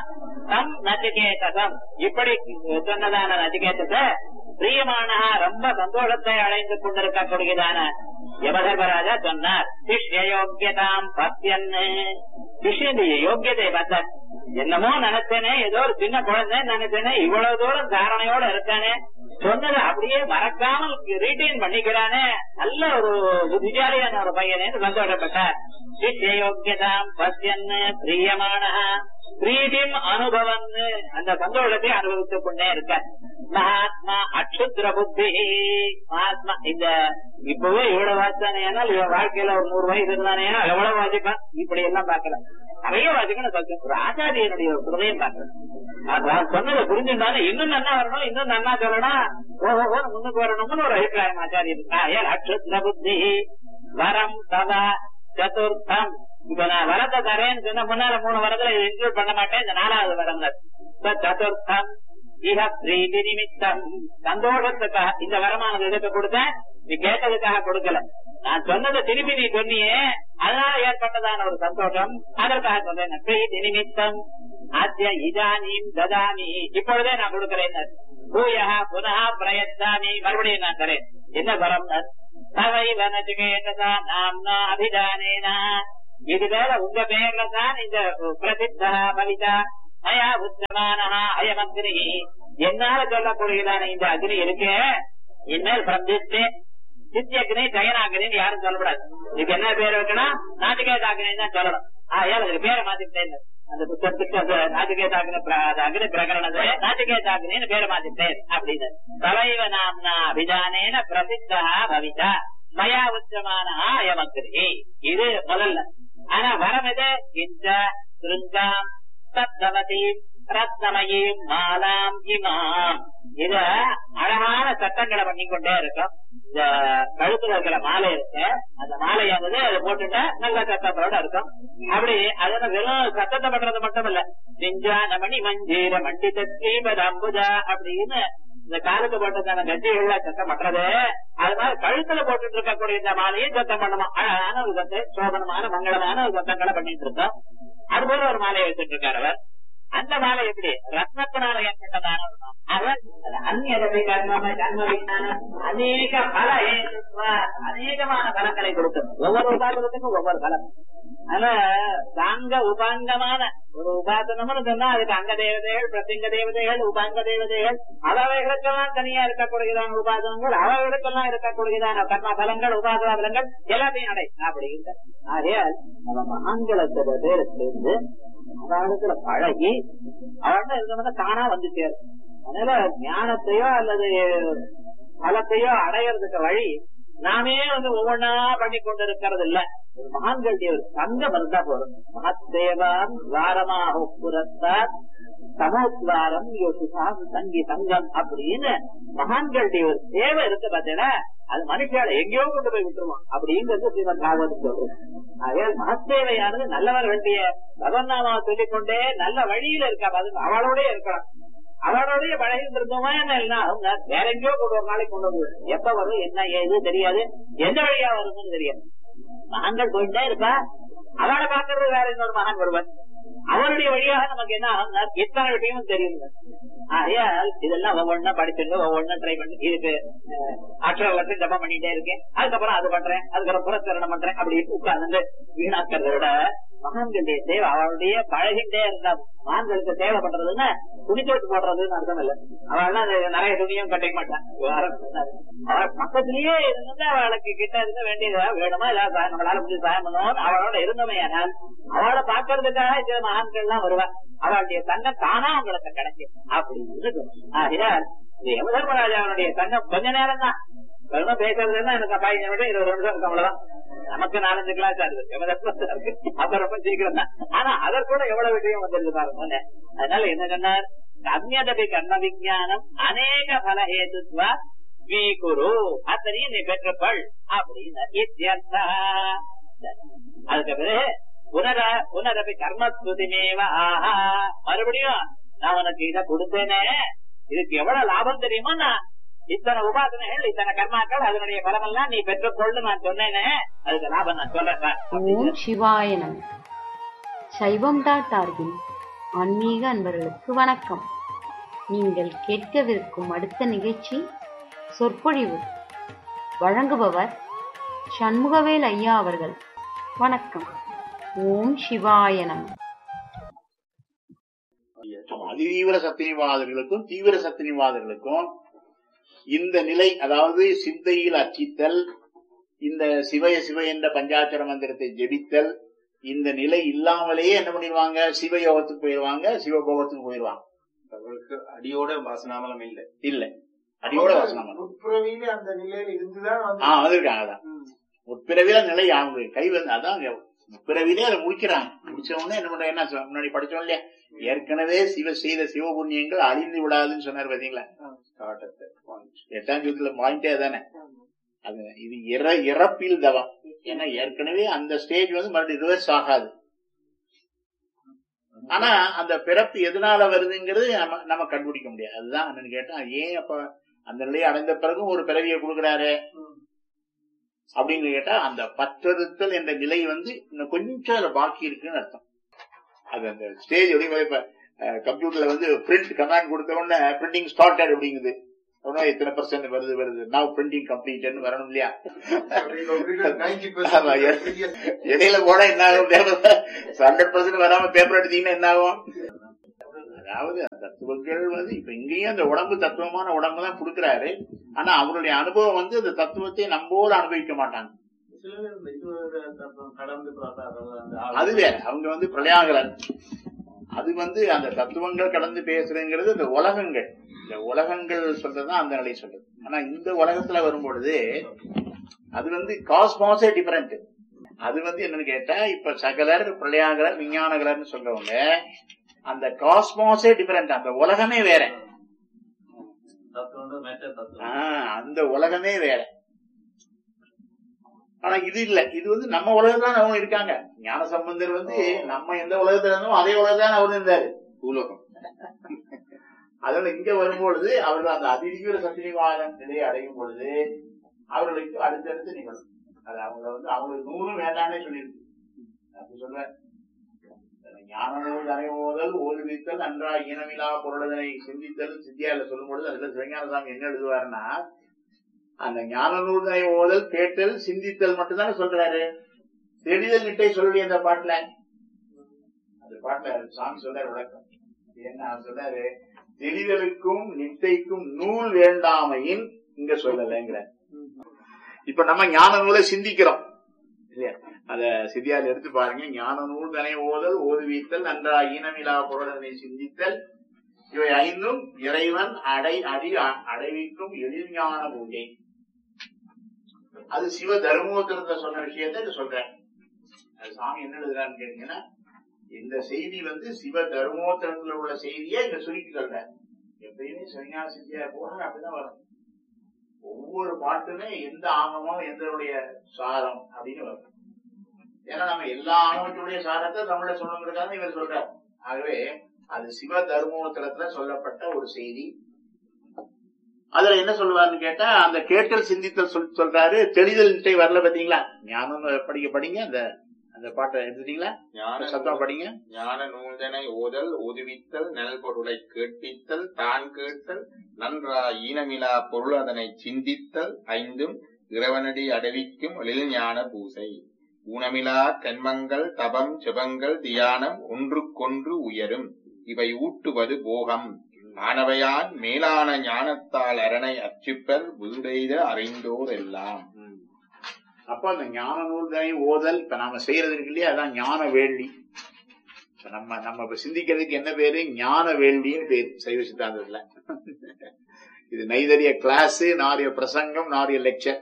Speaker 1: தம் நச்சிகேதம் இப்படி சொன்னதான நச்சிகேதத்தை பிரியமான ரொம்ப சந்தோஷத்தை அடைந்து கொண்டிருக்கக்கூடியதான யமதர்மராஜா சொன்னார் சிஷ்ய யோக்கியதாம் பத்தியன்னு சிஷ்யனுடைய யோக்கியதை பார்த்தார் என்னமோ நினைச்சேனே ஏதோ ஒரு சின்ன குழந்தை நினைச்சேனே இவ்வளவு தூரம் தாரணையோட இருக்கானே சொன்னதை அப்படியே மறக்காமல் ரீட்டைன் பண்ணிக்கிறானே நல்ல ஒரு புத்திசாலியான ஒரு பையனே சந்தோஷப்பட்டார் சிஷ்ய யோக்கியதாம் பத்தியன்னு பிரியமான பிரீதிம் அனுபவன் அந்த சந்தோஷத்தை அனுபவித்துக் கொண்டே இருக்க மகாத்மா அக்ஷுத்ர புத்தி மகாத்மா இந்த இப்பவே இவ்வளவு வாசித்தானே இவன் வாழ்க்கையில ஒரு நூறு வயசு இருந்தானே எவ்வளவு வாசிப்பான் இப்படி எல்லாம் பாக்கல நிறைய வாசிக்கணும் சொல்றேன் ஒரு ஆச்சாரியனுடைய ஒரு ஹிருதயம் பாக்கணும் அதான் சொன்னதை புரிஞ்சுட்டானே இன்னும் நன்னா வரணும் இன்னும் நன்னா சொல்லணும் ஓஹோ முன்னுக்கு வரணும்னு ஒரு அபிப்பிராயம் ஆச்சாரியன் அக்ஷுத்ர புத்தி வரம் தவ சதுர்த்தம் இப்ப நான் வரத்தை தரேன்னு சொன்ன முன்னால மூணு வரத்துல இன்க்ளூட் பண்ண மாட்டேன் இந்த நாலாவது வரம் சதுர்த்தம் இஹ பிரீதி நிமித்தம் சந்தோஷத்துக்காக இந்த வரமானது எதுக்கு கொடுத்தேன் நீ கேட்டதுக்காக கொடுக்கல நான் சொன்னதை திருப்பி நீ சொன்னியே அதனால ஏற்பட்டதான ஒரு சந்தோஷம் அதற்காக சொல்றேன் பிரீதி நிமித்தம் ஆத்திய இதானியும் ததாமி இப்பொழுதே நான் கொடுக்கிறேன் பூயா புனகா பிரயத்தாமி மறுபடியும் நான் தரேன் என்ன வரம் தவைவ நச்சுகேதா நாம்னா அபிதானேனா இது மேல உங்க பேர்ல தான் இந்த பிரசித்தா பவிதா மயா உச்சமானஹா அயமக்னி என்னால சொல்லக்கூடியதான இந்த அக்னி இருக்கு இனிமேல் பிரதிஷ்டே சித்தியக்னி ஜெயனாகினின்னு யாரும் சொல்லக்கூடாது இதுக்கு என்ன பேர் வைக்கணும் நாட்டுகேதாகினி தான் சொல்லணும் ஆயால் அதுக்கு பேரை மாத்திட்டேன் அந்த புத்தகத்துக்கு அந்த நாட்டுகேதாகினி அக்னி பிரகரணது நாட்டுகேதாகினின்னு பேரை மாத்திட்டேன் அப்படின்னு தலைவ நாம்னா அபிதானேன பிரசித்தா பவிதா மயா உச்சமான அயமக்னி இது முதல்ல ஆனா வரம் எது இந்த திருங்காம் சத்தவதீம் ரத்னமயீம் மாலாம் இமாம் இத அழகான சட்டங்களை பண்ணிக்கொண்டே இருக்கும் இந்த கழுத்துல இருக்கிற மாலை இருக்கு அந்த மாலையானது அதை போட்டுட்டா நல்ல சத்தத்தோட இருக்கும் அப்படி அதனால வெறும் சத்தத்தை பண்றது மட்டும் இல்ல நெஞ்சான மணி மஞ்சீர மண்டித ஸ்ரீமத் அம்புஜா அப்படின்னு இந்த காலுக்கு போட்டதான கட்சிகள்ல சத்தம் பண்றது அது மாதிரி கழுத்துல போட்டுட்டு இருக்கக்கூடிய இந்த மாலையும் சத்தம் பண்ணணும் அழகான ஒரு சத்தம் சோபனமான மங்களமான ஒரு சத்தங்களை பண்ணிட்டு இருக்கோம் அது போல ஒரு மாலையை வச்சுட்டு இருக்காரு அவர் அந்த மாலை எப்படி ரத்னத்தினால ஏற்பட்டதான ஒரு மாலை. அவர் அந்நியதவை கர்மம கர்ம விஞ்ஞானம் அநேக பல ஏற்றுவ, அநேகமான பலங்களை கொடுக்கும் ஒவ்வொரு உபாசனத்துக்கும் ஒவ்வொரு பலம் அதனால சாங்க உபாங்கமான ஒரு உபாசனம்னு சொன்னா அதுக்கு அங்க தேவதைகள் பிரசிங்க தேவதைகள் உபாங்க தேவதைகள் அவர்களுக்கெல்லாம் தனியா இருக்கக்கூடியதான உபாசனங்கள் அவர்களுக்கெல்லாம் இருக்கக்கூடியதான கர்ம பலங்கள் உபாசன பலங்கள் எல்லாத்தையும் அடை அப்படிங்கிற ஆகையால் நம்ம மகான்களை சில பேர் சேர்ந்து அவர்களுக்குள்ள பழகி அவன் இருந்தவங்க தானா வந்து சேரும் அதனால ஞானத்தையோ அல்லது பலத்தையோ அடையறதுக்கு வழி நாமே வந்து ஒவ்வொன்னா பண்ணி கொண்டு இருக்கிறது இல்ல ஒரு மகான்களுடைய ஒரு சங்கம் இருந்தா போதும் மகத்தேவான் வாரமாக புறத்தார் சமோத்வாரம் யோசிசா சங்கி சங்கம் அப்படின்னு மகான்களுடைய ஒரு சேவை இருக்கு பாத்தீங்கன்னா அது மனுஷால எங்கேயோ கொண்டு போய் விட்டுருவான் அப்படிங்கிறது ஸ்ரீமத் பாகவதம் சொல்றோம் ஆகையால் மகத்தேவையானது நல்லவர்களுடைய பகவன்னாமாவை சொல்லிக்கொண்டே நல்ல வழியில இருக்கா அது அவளோட இருக்கலாம் அவளுடைய பழகிட்டு இருந்தோமா என்ன அவங்க வேற எங்கேயோ கொண்டு ஒரு நாளைக்கு கொண்டு வந்து எப்ப வரும் என்ன ஏது தெரியாது எந்த வழியா வரும்னு தெரியாது மகன்கள் போயிட்டே இருக்கா அவளை பாக்குறது வேற இன்னொரு மகன் வருவன் அவருடைய வழியாக நமக்கு என்ன ஆகும்னா எத்தனை விஷயமும் தெரியுங்க ஆகையால் இதெல்லாம் ஒவ்வொன்னா படிச்சுட்டு ஒவ்வொன்னா ட்ரை பண்ணி இதுக்கு அக்ஷர லட்சம் ஜபம் பண்ணிட்டே இருக்கேன் அதுக்கப்புறம் அது பண்றேன் அதுக்கப்புறம் புறச்சரணம் பண்றேன் அப்படி உட்கார்ந்து வீணாக்கிறத விட மகான்களுடைய தேவை அவளுடைய பழகிட்டே இருந்தா மகான்களுக்கு தேவை பண்றதுன்னா துணி தோட்டு போடுறதுன்னு அர்த்தம் இல்ல அவள் நிறைய துணியும் கட்டிக்க மாட்டான் அவள் பக்கத்திலேயே இருந்து அவளுக்கு கிட்ட இருக்க வேண்டியதா வேணுமா இல்ல நம்மளால முடிஞ்சு சாயம் பண்ணுவோம் அவளோட இருந்தோமே ஆனால் அவளை பாக்குறதுக்காக சில மகான்கள் எல்லாம் வருவா அவளுடைய தங்கம் தானா அவங்களுக்கு கிடைக்கும் அப்படின்னு ஆகையால் இந்த யமதர்மராஜாவுடைய தங்கம் கொஞ்ச நேரம் தான் வெறும பேசுறதுன்னா எனக்கு பதினஞ்சு நிமிஷம் இருபது நிமிஷம் இருக்கு அவ்வளவுதான் நமக்கு நாலஞ்சு கிளாஸ் இருக்கு யமதர்மத்துல இருக்கு அப்ப ரொம்ப சீக்கிரம் தான் ஆனா அதற்கூட எவ்வளவு விஷயம் வந்துருக்கு பாருங்க அதனால என்ன சொன்னார் கம்யதபி கர்ம விஜயானம் அநேக பல ஹேதுத்வ வீகுரு அத்தனையும் நீ பெற்றுக்கொள் அப்படின்னு இத்தியர்த்தா. அதுக்கு பிறகு புனர புனரபி கர்மஸ்துதிமேவ ஆஹா மறுபடியும் நான் உனக்கு இதை கொடுத்தேனே இதுக்கு எவ்வளவு லாபம் தெரியுமா நான் இத்தனை உபாசனைகள் இத்தனை கர்மாக்கள் அதனுடைய பலமெல்லாம் நீ பெற்றுக்கொள்ளு நான் சொன்னேனே அதுக்கு லாபம் நான் சொல்றேன்
Speaker 2: ஓம் சிவாய நம சைவம் டாட் ஆர்கின் ஆன்மீக அன்பர்களுக்கு வணக்கம் நீங்கள் கேட்கவிருக்கும் அடுத்த நிகழ்ச்சி சொற்பொழிவு வழங்குபவர் சண்முகவேல் ஐயா அவர்கள் வணக்கம் ஓம் சிவாய நம
Speaker 3: அதிதீவிர சத்தினிவாதர்களுக்கும் தீவிர சத்தினிவாதர்களுக்கும் இந்த நிலை அதாவது சிந்தையில் அச்சித்தல் இந்த சிவய சிவ என்ற பஞ்சாட்சர மந்திரத்தை ஜெபித்தல் இந்த நிலை இல்லாமலேயே என்ன பண்ணிடுவாங்க சிவயோகத்துக்கு போயிடுவாங்க சிவபோகத்துக்கு போயிடுவாங்க
Speaker 4: அவர்களுக்கு அடியோட வாசனாமலம் இல்ல
Speaker 3: இல்ல அடியோட வாசனம்
Speaker 5: உட்புறவியில அந்த நிலையில இருந்துதான் வந்து
Speaker 3: ஆஹ் வந்திருக்காங்க அதான் உட்பிறவில நிலை அவங்க கை வந்து அதான் உட்பிறவிலே அதை முடிக்கிறாங்க முடிச்ச உடனே என்ன பண்ற என்ன சொ- முன்னாடி படிச்சோம் இல்லையா ஏற்கனவே சிவ செய்த சிவபுண்ணியங்கள் அழிந்து விடாதுன்னு சொன்னார் பாத்தீங்களா
Speaker 4: காட்டத்தை
Speaker 3: எட்டாம் ஜூத்துல பாயிண்டே தானே அது இது இற இறப்பில் தவம் ஏன்னா ஏற்கனவே அந்த ஸ்டேஜ் வந்து மறுபடியும் ரிவர்ஸ் ஆகாது ஆனா அந்த பிறப்பு எதனால வருதுங்கிறது நம்ம நம்ம கண்டுபிடிக்க முடியாது அதுதான் என்னன்னு கேட்டா ஏன் அப்ப அந்த நிலையை அடைந்த பிறகும் ஒரு பிறவியை கொடுக்குறாரு அப்படின்னு கேட்டா அந்த பற்றறுத்தல் என்ற நிலை வந்து இன்னும் கொஞ்சம் அதுல பாக்கி இருக்குன்னு அர்த்தம் அது அந்த ஸ்டேஜ் எப்படி இப்ப கம்ப்யூட்டர்ல வந்து பிரிண்ட் கமாண்ட் கொடுத்த உடனே பிரிண்டிங் ஸ்டார்டட் அப்படிங்குது உடனே இத்தனை பர்சன்ட் வருது வருது நான் பிரிண்டிங் கம்ப்ளீட்னு வரணும் இல்லையா
Speaker 5: நைன்டி
Speaker 3: ஆமா, இடையில போனா என்ன ஆகும் ஹண்ட்ரட் பர்சன்ட் வராம பேப்பர் எடுத்தீங்கன்னா என்ன ஆகும் அதாவது அந்த தத்துவங்கள் வந்து இப்ப இங்கேயும் அந்த உடம்பு தத்துவமான உடம்பு தான் கொடுக்கிறாரு ஆனா அவருடைய அனுபவம் வந்து அந்த தத்துவத்தை நம்மோடு அனுபவிக்க மாட்டாங்க
Speaker 4: சில பேர் இந்த இருபது தத்துவம் கடந்து பார்த்தார்கள் அந்த
Speaker 3: அது வேற அவங்க வந்து பிரளயாகலன் அது வந்து அந்த தத்துவங்கள் கடந்து பேசுறதுங்கிறது இந்த உலகங்கள் இந்த உலகங்கள் சொல்றதுதான் அந்த நிலை சொல்றது ஆனா இந்த உலகத்துல வரும்பொழுது அது வந்து காஸ்மாஸே டிஃபரெண்ட் அது வந்து என்னன்னு கேட்டா இப்ப சகலர் பிரளயாகலர் விஞ்ஞானகலர்னு சொல்றவங்க அந்த காஸ்மாஸே டிஃபரெண்ட் அந்த உலகமே வேற
Speaker 4: தத்துவம் மற்ற தத்துவம்
Speaker 3: ஆஹ் அந்த உலகமே வேற ஆனா இது இல்ல இது வந்து நம்ம உலகத்துல அவங்க இருக்காங்க ஞான சம்பந்தர் வந்து நம்ம எந்த உலகத்துல இருந்தோம் அதே உலகத்தான் அவர் இருந்தாரு
Speaker 6: பூலோகம்
Speaker 3: அதனால இங்க வரும்பொழுது அவர்கள் அந்த அதிதீவிர சத்திரிவாதம் நிலையை அடையும் பொழுது அவர்களுக்கு அடுத்தடுத்து நிகழும் அது அவங்க வந்து அவங்களுக்கு நூறும் வேண்டாம்னே சொல்லியிருக்கு அப்படி சொல்ற ஞான நூல் அறைவோதல் ஓய்வித்தல் நன்றா ஈனமிலா பொருளதனை சிந்தித்தல் சித்தியால சொல்லும் பொழுது அதுல சிவஞானசாமி என்ன எழுதுவாருன்னா அந்த ஞான நூல்களை ஓதல் கேட்டல் சிந்தித்தல் மட்டும்தானே சொல்றாரு தெளிதல் நிட்டை சொல்லி அந்த பாட்டுல அந்த பாட்டுல சாமி சொல்றாரு விளக்கம் என்ன அவர் சொல்றாரு தெளிதலுக்கும் நிட்டைக்கும் நூல் வேண்டாமையின் இங்க சொல்லலைங்கிற இப்ப நம்ம ஞான நூலை சிந்திக்கிறோம் இல்லையா அத சித்தியால் எடுத்து பாருங்க ஞான நூல் தனை ஓதல் ஓதுவித்தல் நன்றா ஈனமிலா பொருளனை சிந்தித்தல் இவை ஐந்தும் இறைவன் அடை அடி அடைவிக்கும் எழில் ஞான பூஜை அது சிவ தர்மோத்திரத்தை சொன்ன விஷயத்தை இங்க சொல்றேன் அது சாமி என்ன எழுதுறான்னு கேட்டீங்கன்னா இந்த செய்தி வந்து சிவ தர்மோத்திரத்துல உள்ள செய்தியை இங்க சுருக்கி சொல்றேன் எப்பயுமே சரியான சித்தியா போனா அப்படிதான் வரும் ஒவ்வொரு பாட்டுமே எந்த ஆகமம் எந்தனுடைய சாரம் அப்படின்னு வரும் ஏன்னா நம்ம எல்லா ஆகமத்தினுடைய சாரத்தை தமிழ்ல சொல்லணுங்கிறதுக்காக இவர் சொல்றார் ஆகவே அது சிவ தர்மோத்திரத்துல சொல்லப்பட்ட ஒரு செய்தி அதுல என்ன சொல்லுவாருன்னு கேட்டா அந்த கேட்டல் சிந்தித்தல் சொல் சொல்றாரு தெளிதல் நிட்டை வரல பாத்தீங்களா ஞானம் படிக்க படிங்க அந்த அந்த பாட்டை எடுத்துட்டீங்களா
Speaker 6: ஞான
Speaker 3: சத்தம் படிங்க
Speaker 6: ஞான நூல்தனை ஓதல் ஓதுவித்தல் நல் பொருளை கேட்பித்தல் தான் கேட்டல் நன்றா ஈனமிலா பொருள் அதனை சிந்தித்தல் ஐந்தும் இறைவனடி அடைவிக்கும் எழில் ஞான பூசை ஊனமிலா கண்மங்கள் தபம் செபங்கள் தியானம் ஒன்றுக்கொன்று உயரும் இவை ஊட்டுவது போகம் ஆனவையான் மேலான ஞானத்தால் அரணை அச்சிப்பர் வீடெய்த அறிந்தோர் எல்லாம்
Speaker 3: அப்ப அந்த ஞான நூல் தனி ஓதல் இப்ப நாம செய்யறது இருக்கு இல்லையா அதான் ஞான வேள்வி இப்ப நம்ம நம்ம இப்ப சிந்திக்கிறதுக்கு என்ன பேரு ஞான வேள்வின்னு பேரு சைவ சித்தாந்தத்துல இது நைதரிய கிளாஸ் நாரிய பிரசங்கம் நாரிய லெக்சர்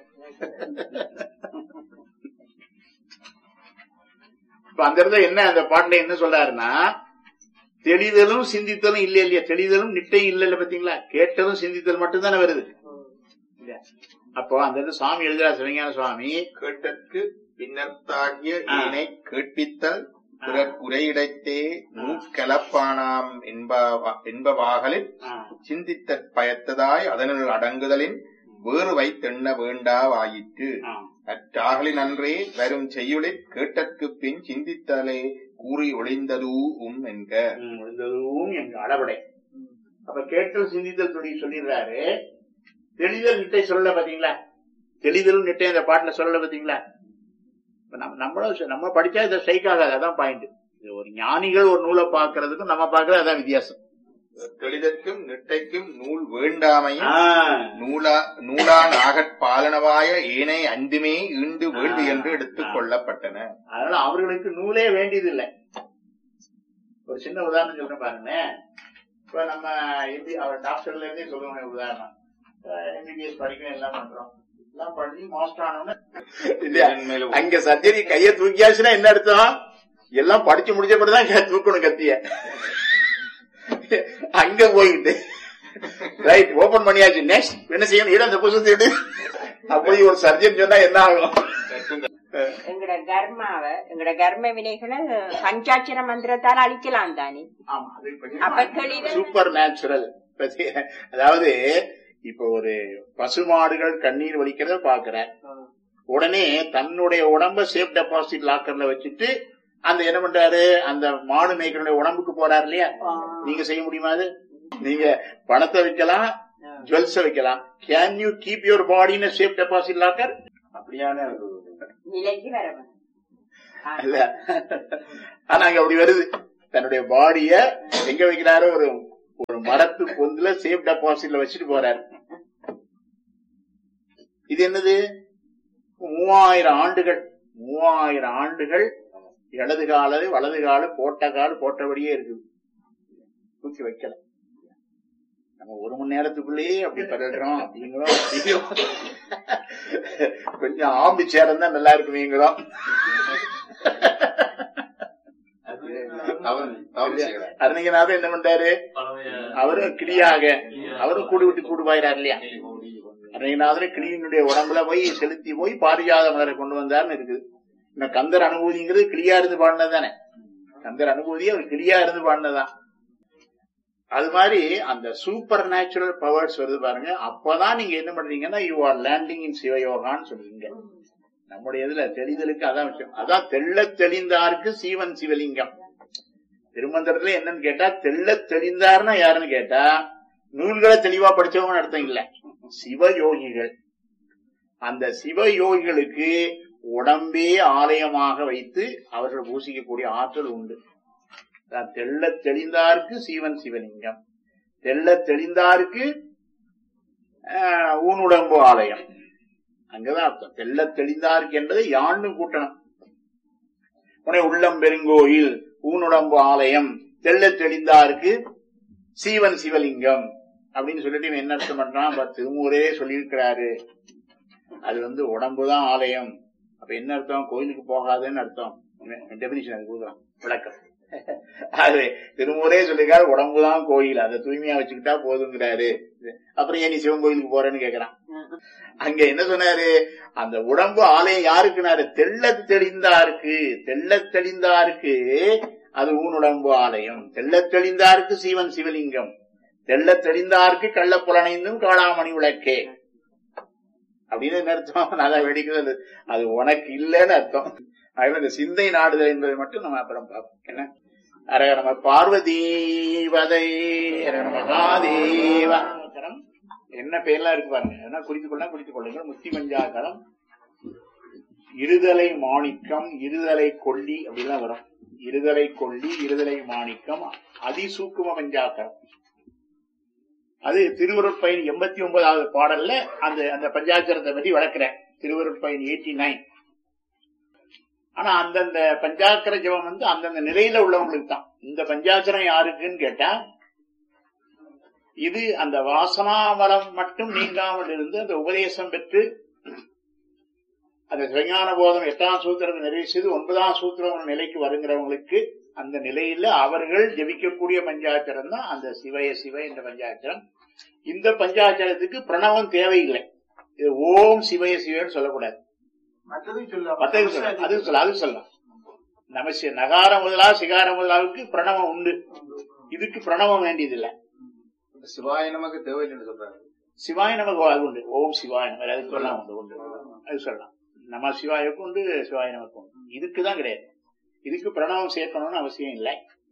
Speaker 3: இப்ப அந்த இடத்துல என்ன அந்த பாட்டுல என்ன சொல்றாருன்னா தெளிதலும் சிந்தித்தலும் இல்ல இல்லையா தெளிதலும் நிட்டையும் இல்ல இல்ல பாத்தீங்களா கேட்டதும் சிந்தித்தல் மட்டும்தானே வருது இல்லையா? அப்போ அந்த இடத்துல சுவாமி எழுதுறார் சிவஞான சுவாமி
Speaker 6: கேட்டற்கு பின்னர்த்தாகிய ஈனை கேட்பித்தல் பிறர் உரையிடத்தே நூக்கலப்பானாம் என்பவா- என்பவாகலில் சிந்தித்தற் பயத்ததாய் அதனுள் அடங்குதலின் வேறு வைத்தெண்ண வேண்டாவாயிற்று
Speaker 3: ஆ.
Speaker 6: அற்றாகலின் அன்றே வரும் செய்யுளிற் கேட்டற்குப் பின் சிந்தித்தலே கூறி ஒளிந்ததூவும் என்க
Speaker 3: ம், விழுந்ததும் எங்க அளவடை அப்ப கேட்டல் சிந்தித்தல் சொல்லி சொல்லிடுறாரு தெளிதல் நிட்டை சொல்லல பாத்தீங்களா தெளிதலும் நிட்டை அந்த பாட்டுல சொல்லல பாத்தீங்களா இப்ப நம்ம நம்மளும் ச- நம்ம படிச்சா இதை ஸ்ட்ரைக் ஆகாது அதான் பாயிண்ட் ஒரு ஞானிகள் ஒரு நூலை பாக்குறதுக்கும் நம்ம பாக்குறது அதான் வித்தியாசம்
Speaker 6: தெளிதற்கும் நிட்டைக்கும் நூல் வேண்டாமையும்
Speaker 3: ஆ,
Speaker 6: நூலா நூலா நாகற் பாலனவாய ஏனை அந்துமே ஈண்டு வேண்டு
Speaker 3: ஆ.
Speaker 6: என்று எடுத்துக் கொள்ளப்பட்டன
Speaker 3: அதனால அவர்களுக்கு நூலே வேண்டியது இல்லை ஒரு சின்ன உதாரணம் சொல்றேன் பாருங்க இப்ப நம்ம எப்படி அவர் டாக்டர்ல இருந்தே சொல்லுவாங்க உதாரணம் எம்பிபிஎஸ் படிக்கணும் எல்லாம் பண்றோம் எல்லாம் பண்ணி மாஸ்டர் ஆனோன்னு இல்லையா
Speaker 6: மேலும்
Speaker 3: அங்க சர்ஜரி கைய தூக்கியாச்சுன்னா என்ன அர்த்தம் எல்லாம் படிச்சு முடிச்ச பிறகுதான் க- தூக்கணும் கத்திய அங்க போயிட்டு ரைட் ஓபன் பண்ணியாச்சு நெக்ஸ்ட் என்ன செய்யணும் இடம் அந்த புதுசு எடு அப்படி ஒரு சர்ஜன் சொன்னா என்ன ஆகும்
Speaker 7: எங்கட கர்மாவ எங்கட கர்ம வினைகளை பஞ்சாட்சர மந்திரத்தால அழிக்கலாம் தானே
Speaker 3: ஆமா அது
Speaker 7: அப்ப தெளிவு-
Speaker 3: சூப்பர் நேச்சுரல் அதாவது இப்ப ஒரு பசுமாடுகள் கண்ணீர் வலிக்கிறத பாக்குற உடனே தன்னுடைய உடம்ப சேஃப் டெபாசிட் லாக்கர்ல வச்சுட்டு அந்த என்ன பண்றாரு அந்த மாடு மேய்க்கனுடைய உடம்புக்கு போறாரு இல்லையா நீங்க செய்ய முடியுமா அது நீங்க பணத்தை வைக்கலாம் ஜுவல்ஸ் வைக்கலாம் can you keep your body in safe deposit locker
Speaker 6: அப்படியான ஒரு
Speaker 7: நிலைக்கு வரவன்
Speaker 3: இல்ல ஆனா அங்க அப்படி வருது தன்னுடைய பாடிய எங்க வைக்கிறாரு ஒரு ஒரு மரத்து பொந்துல சேஃப் டெபாசிட்ல வச்சுட்டு போறாரு இது என்னது மூவாயிரம் ஆண்டுகள் மூவாயிரம் ஆண்டுகள் இடது கால வலது கால போட்ட கால் போட்டபடியே இருக்குது தூக்கி வைக்கல நம்ம ஒரு மணி நேரத்துக்குள்ளேயே அப்படி பரடுறோம் அப்படிங்கிறோம் அப்படிங்கிறோம். கொஞ்சம் ஆம்பி சேரம் தான் நல்லா இருக்குமீங்கிறோம்
Speaker 6: தவறு தவறு செய்கிறார்
Speaker 3: அருணகிரிநாதர் என்ன பண்றாரு
Speaker 4: பறவைய
Speaker 3: அவரும் கிளியாக அவரும் கூடு விட்டு கூடு பாயிறார் இல்லையா அருணகிரிநாதர் கிளியினுடைய உடம்புல போய் செலுத்தி போய் பாரிஜாத மலரை கொண்டு வந்தார்னு இருக்குது இந்த கந்தர் அனுபூதிங்கிறது கிளியா இருந்து பாடினது தானே கந்தர் அனுபூதி அவர் கிளியா இருந்து பாடினதுதான் அது மாதிரி அந்த சூப்பர் நேச்சுரல் பவர்ஸ் வருது பாருங்க அப்பதான் நீங்க என்ன பண்றீங்கன்னா யூ ஆர் லேண்டிங் இன் சிவயோகான்னு சொல்றீங்க நம்முடைய இதுல தெளிதலுக்கு அதான் விஷயம் அதான் தெள்ள தெளிந்தாருக்கு சீவன் சிவலிங்கம் திருமந்திரத்துல என்னன்னு கேட்டா தெள்ள தெளிந்தார்னா யாருன்னு கேட்டா நூல்களை தெளிவா படிச்சவங்க அர்த்தம் இல்ல சிவயோகிகள் அந்த சிவயோகிகளுக்கு உடம்பே ஆலயமாக வைத்து அவர்கள் பூசிக்கக்கூடிய ஆற்றல் உண்டு அதான் தெள்ள தெளிந்தாருக்கு சீவன் சிவலிங்கம் தெள்ள தெளிந்தாருக்கு ஆஹ், ஊனுடம்பு ஆலயம் அங்கதான் அர்த்தம் தெள்ள தெளிந்தாருக்கு என்பதை யான்னு கூட்டணும் உடனே உள்ளம் பெருங்கோயில் ஊனுடம்பு ஆலயம் தெள்ள தெளிந்தாருக்கு சீவன் சிவலிங்கம் அப்படின்னு சொல்லிட்டு இவன் என்ன அர்த்தம் பண்றான் அப்ப திருமூரே சொல்லியிருக்கிறாரு அது வந்து உடம்புதான் ஆலயம் அப்ப என்ன அர்த்தம் கோயிலுக்கு போகாதுன்னு அர்த்தம் டெபினிஷன் அது கொடுக்குறான் விளக்கம் அது திருமூரே சொல்லிருக்காரு உடம்புதான் கோயில் அதை தூய்மையா வச்சுக்கிட்டா போதுங்கிறாரு அப்புறம் ஏன் நீ சிவன் கோயிலுக்கு போறேன்னு கேக்குறான் அங்க என்ன சொன்னாரு அந்த உடம்பு ஆலயம் யாருக்குனாரு தெள்ள தெளிந்தாருக்கு தெள்ள தெளிந்தாருக்கு அது ஊனுடம்பு ஆலயம் தெள்ள தெளிந்தாருக்கு சீவன் சிவலிங்கம் தெள்ள தெளிந்தாருக்கு கள்ள புலனைந்தும் காளாமணி விளக்கே அப்படின்னு என்ன அர்த்தம் நல்லா வெடிக்கிறது அது உனக்கு இல்லைன்னு அர்த்தம் அதனால இந்த சிந்தை நாடுதல் என்பதை மட்டும் நம்ம அப்புறம் பார்ப்போம் என்ன அரக நம்ம பார்வதீவதை அரக மகாதேவ என்ன பேர்லாம் இருக்கு பாருங்க என்ன குறித்துக் கொள்ள குறித்துக் கொள்ளுங்கள் முத்தி பஞ்சாகரம் இருதலை மாணிக்கம் இருதலை கொல்லி அப்படிலாம் வரும் இருதலை கொல்லி இருதலை மாணிக்கம் அதிசூக்கும பஞ்சாக்கரம் அது திருவருட்பயன் எண்பத்தி ஒன்பதாவது பாடல்ல அந்த அந்த பஞ்சாட்சரத்தை பத்தி வளர்க்கிறேன் திருவருட்பயன் எயிட்டி நைன் ஆனா அந்தந்த பஞ்சாக்கர ஜபம் வந்து அந்தந்த நிலையில உள்ளவங்களுக்கு தான் இந்த பஞ்சாட்சரம் யாருக்குன்னு கேட்டா இது அந்த வாசனாவரம் மட்டும் நீங்காமல் இருந்து அந்த உபதேசம் பெற்று அந்த சிவஞான போதம் எட்டாம் சூத்திரத்தை நிறைவு செய்து ஒன்பதாம் சூத்திரம் நிலைக்கு வருங்கிறவங்களுக்கு அந்த நிலையில அவர்கள் ஜபிக்கக்கூடிய பஞ்சாட்சரம் தான் அந்த சிவய சிவ என்ற பஞ்சாட்சரம் இந்த பஞ்சாட்சரத்துக்கு பிரணவம் தேவையில்லை இது ஓம் சிவய சிவன்னு சொல்லக்கூடாது
Speaker 5: மற்றதையும் சொல்லலாம்
Speaker 3: மத்தது சொல்லலாம் அது சொல்ல அது சொல்லலாம் நமசிய நகார முதலா சிகார முதலாவுக்கு பிரணவம் உண்டு இதுக்கு பிரணவம் வேண்டியதில்லை
Speaker 6: சிவாய நமக்கு தேவையில்லைன்னு சொல்றாரு
Speaker 3: சிவாய நமக்கு அது உண்டு ஓம் சிவாய நமக்கு அது சொல்லலாம் உண்டு உண்டு அது சொல்லலாம் நம்ம சிவாயுக்கு உண்டு சிவாய நமக்கு உண்டு இதுக்குதான் கிடையாது இதுக்கு பிரணவம் சேர்க்கணும்னு அவசியம் இல்லை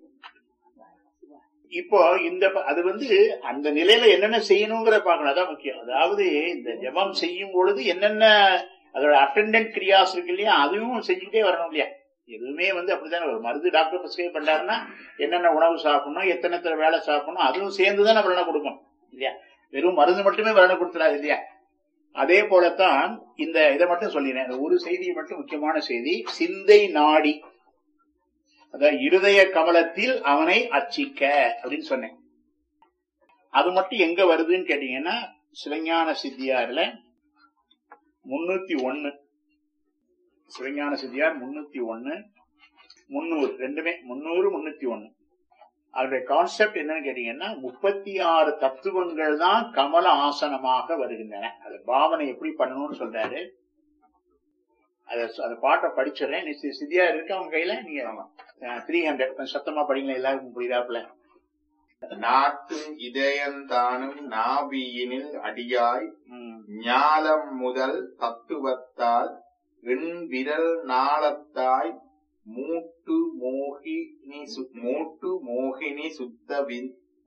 Speaker 3: இப்போ இந்த ப- அது வந்து அந்த நிலையில என்னென்ன செய்யணுங்கிற பார்க்கணும் அதான் முக்கியம் அதாவது இந்த ஜெபம் செய்யும் பொழுது என்னென்ன அதோட அட்டெண்டன்ட் கிரியாஸ் இருக்கு இல்லையா அதுவும் செஞ்சுக்கிட்டே வரணும் இல்லையா எதுவுமே வந்து அப்படித்தானே ஒரு மருந்து டாக்டர் பிரிஸ்கிரைப் பண்றாருன்னா என்னென்ன உணவு சாப்பிடணும் எத்தனை எத்தனை வேலை சாப்பிடணும் அதுவும் சேர்ந்து தான் பலனை கொடுக்கும் இல்லையா வெறும் மருந்து மட்டுமே பலனை கொடுத்துடாது இல்லையா அதே போலத்தான் இந்த இதை மட்டும் சொல்லினேன் இந்த ஒரு செய்தி மட்டும் முக்கியமான செய்தி சிந்தை நாடி அதாவது இருதய கமலத்தில் அவனை அச்சிக்க அப்படின்னு சொன்னேன் அது மட்டும் எங்க வருதுன்னு கேட்டீங்கன்னா சிவஞான சித்தியார்ல முன்னூத்தி ஒன்னு சிவஞான சித்தியார் முன்னூத்தி ஒன்னு முன்னூறு ரெண்டுமே முன்னூறு முன்னூத்தி ஒன்னு அதனுடைய கான்செப்ட் என்னன்னு கேட்டீங்கன்னா முப்பத்தி ஆறு தத்துவங்கள் தான் கமல ஆசனமாக வருகின்றன அது பாவனை எப்படி பண்ணணும்னு சொல்றாரு அத அந்த பாட்டை படிச்சிடறேன் நீ சி- சித்தியா இருக்கு அவங்க கையில நீங்க த்ரீ ஹண்ட்ரட் சத்தமா படிங்களா எல்லாருக்கும் புரியுதாப்புல
Speaker 6: நாட்டும் இதயந்தானும் நாபியினில் அடியாய்
Speaker 3: ம்.
Speaker 6: ஞாலம் முதல் தத்துவத்தால் எண் விரல் நாளத்தாய் மூட்டு மோகினி சு- மூட்டு மோகினி சுத்த விந்-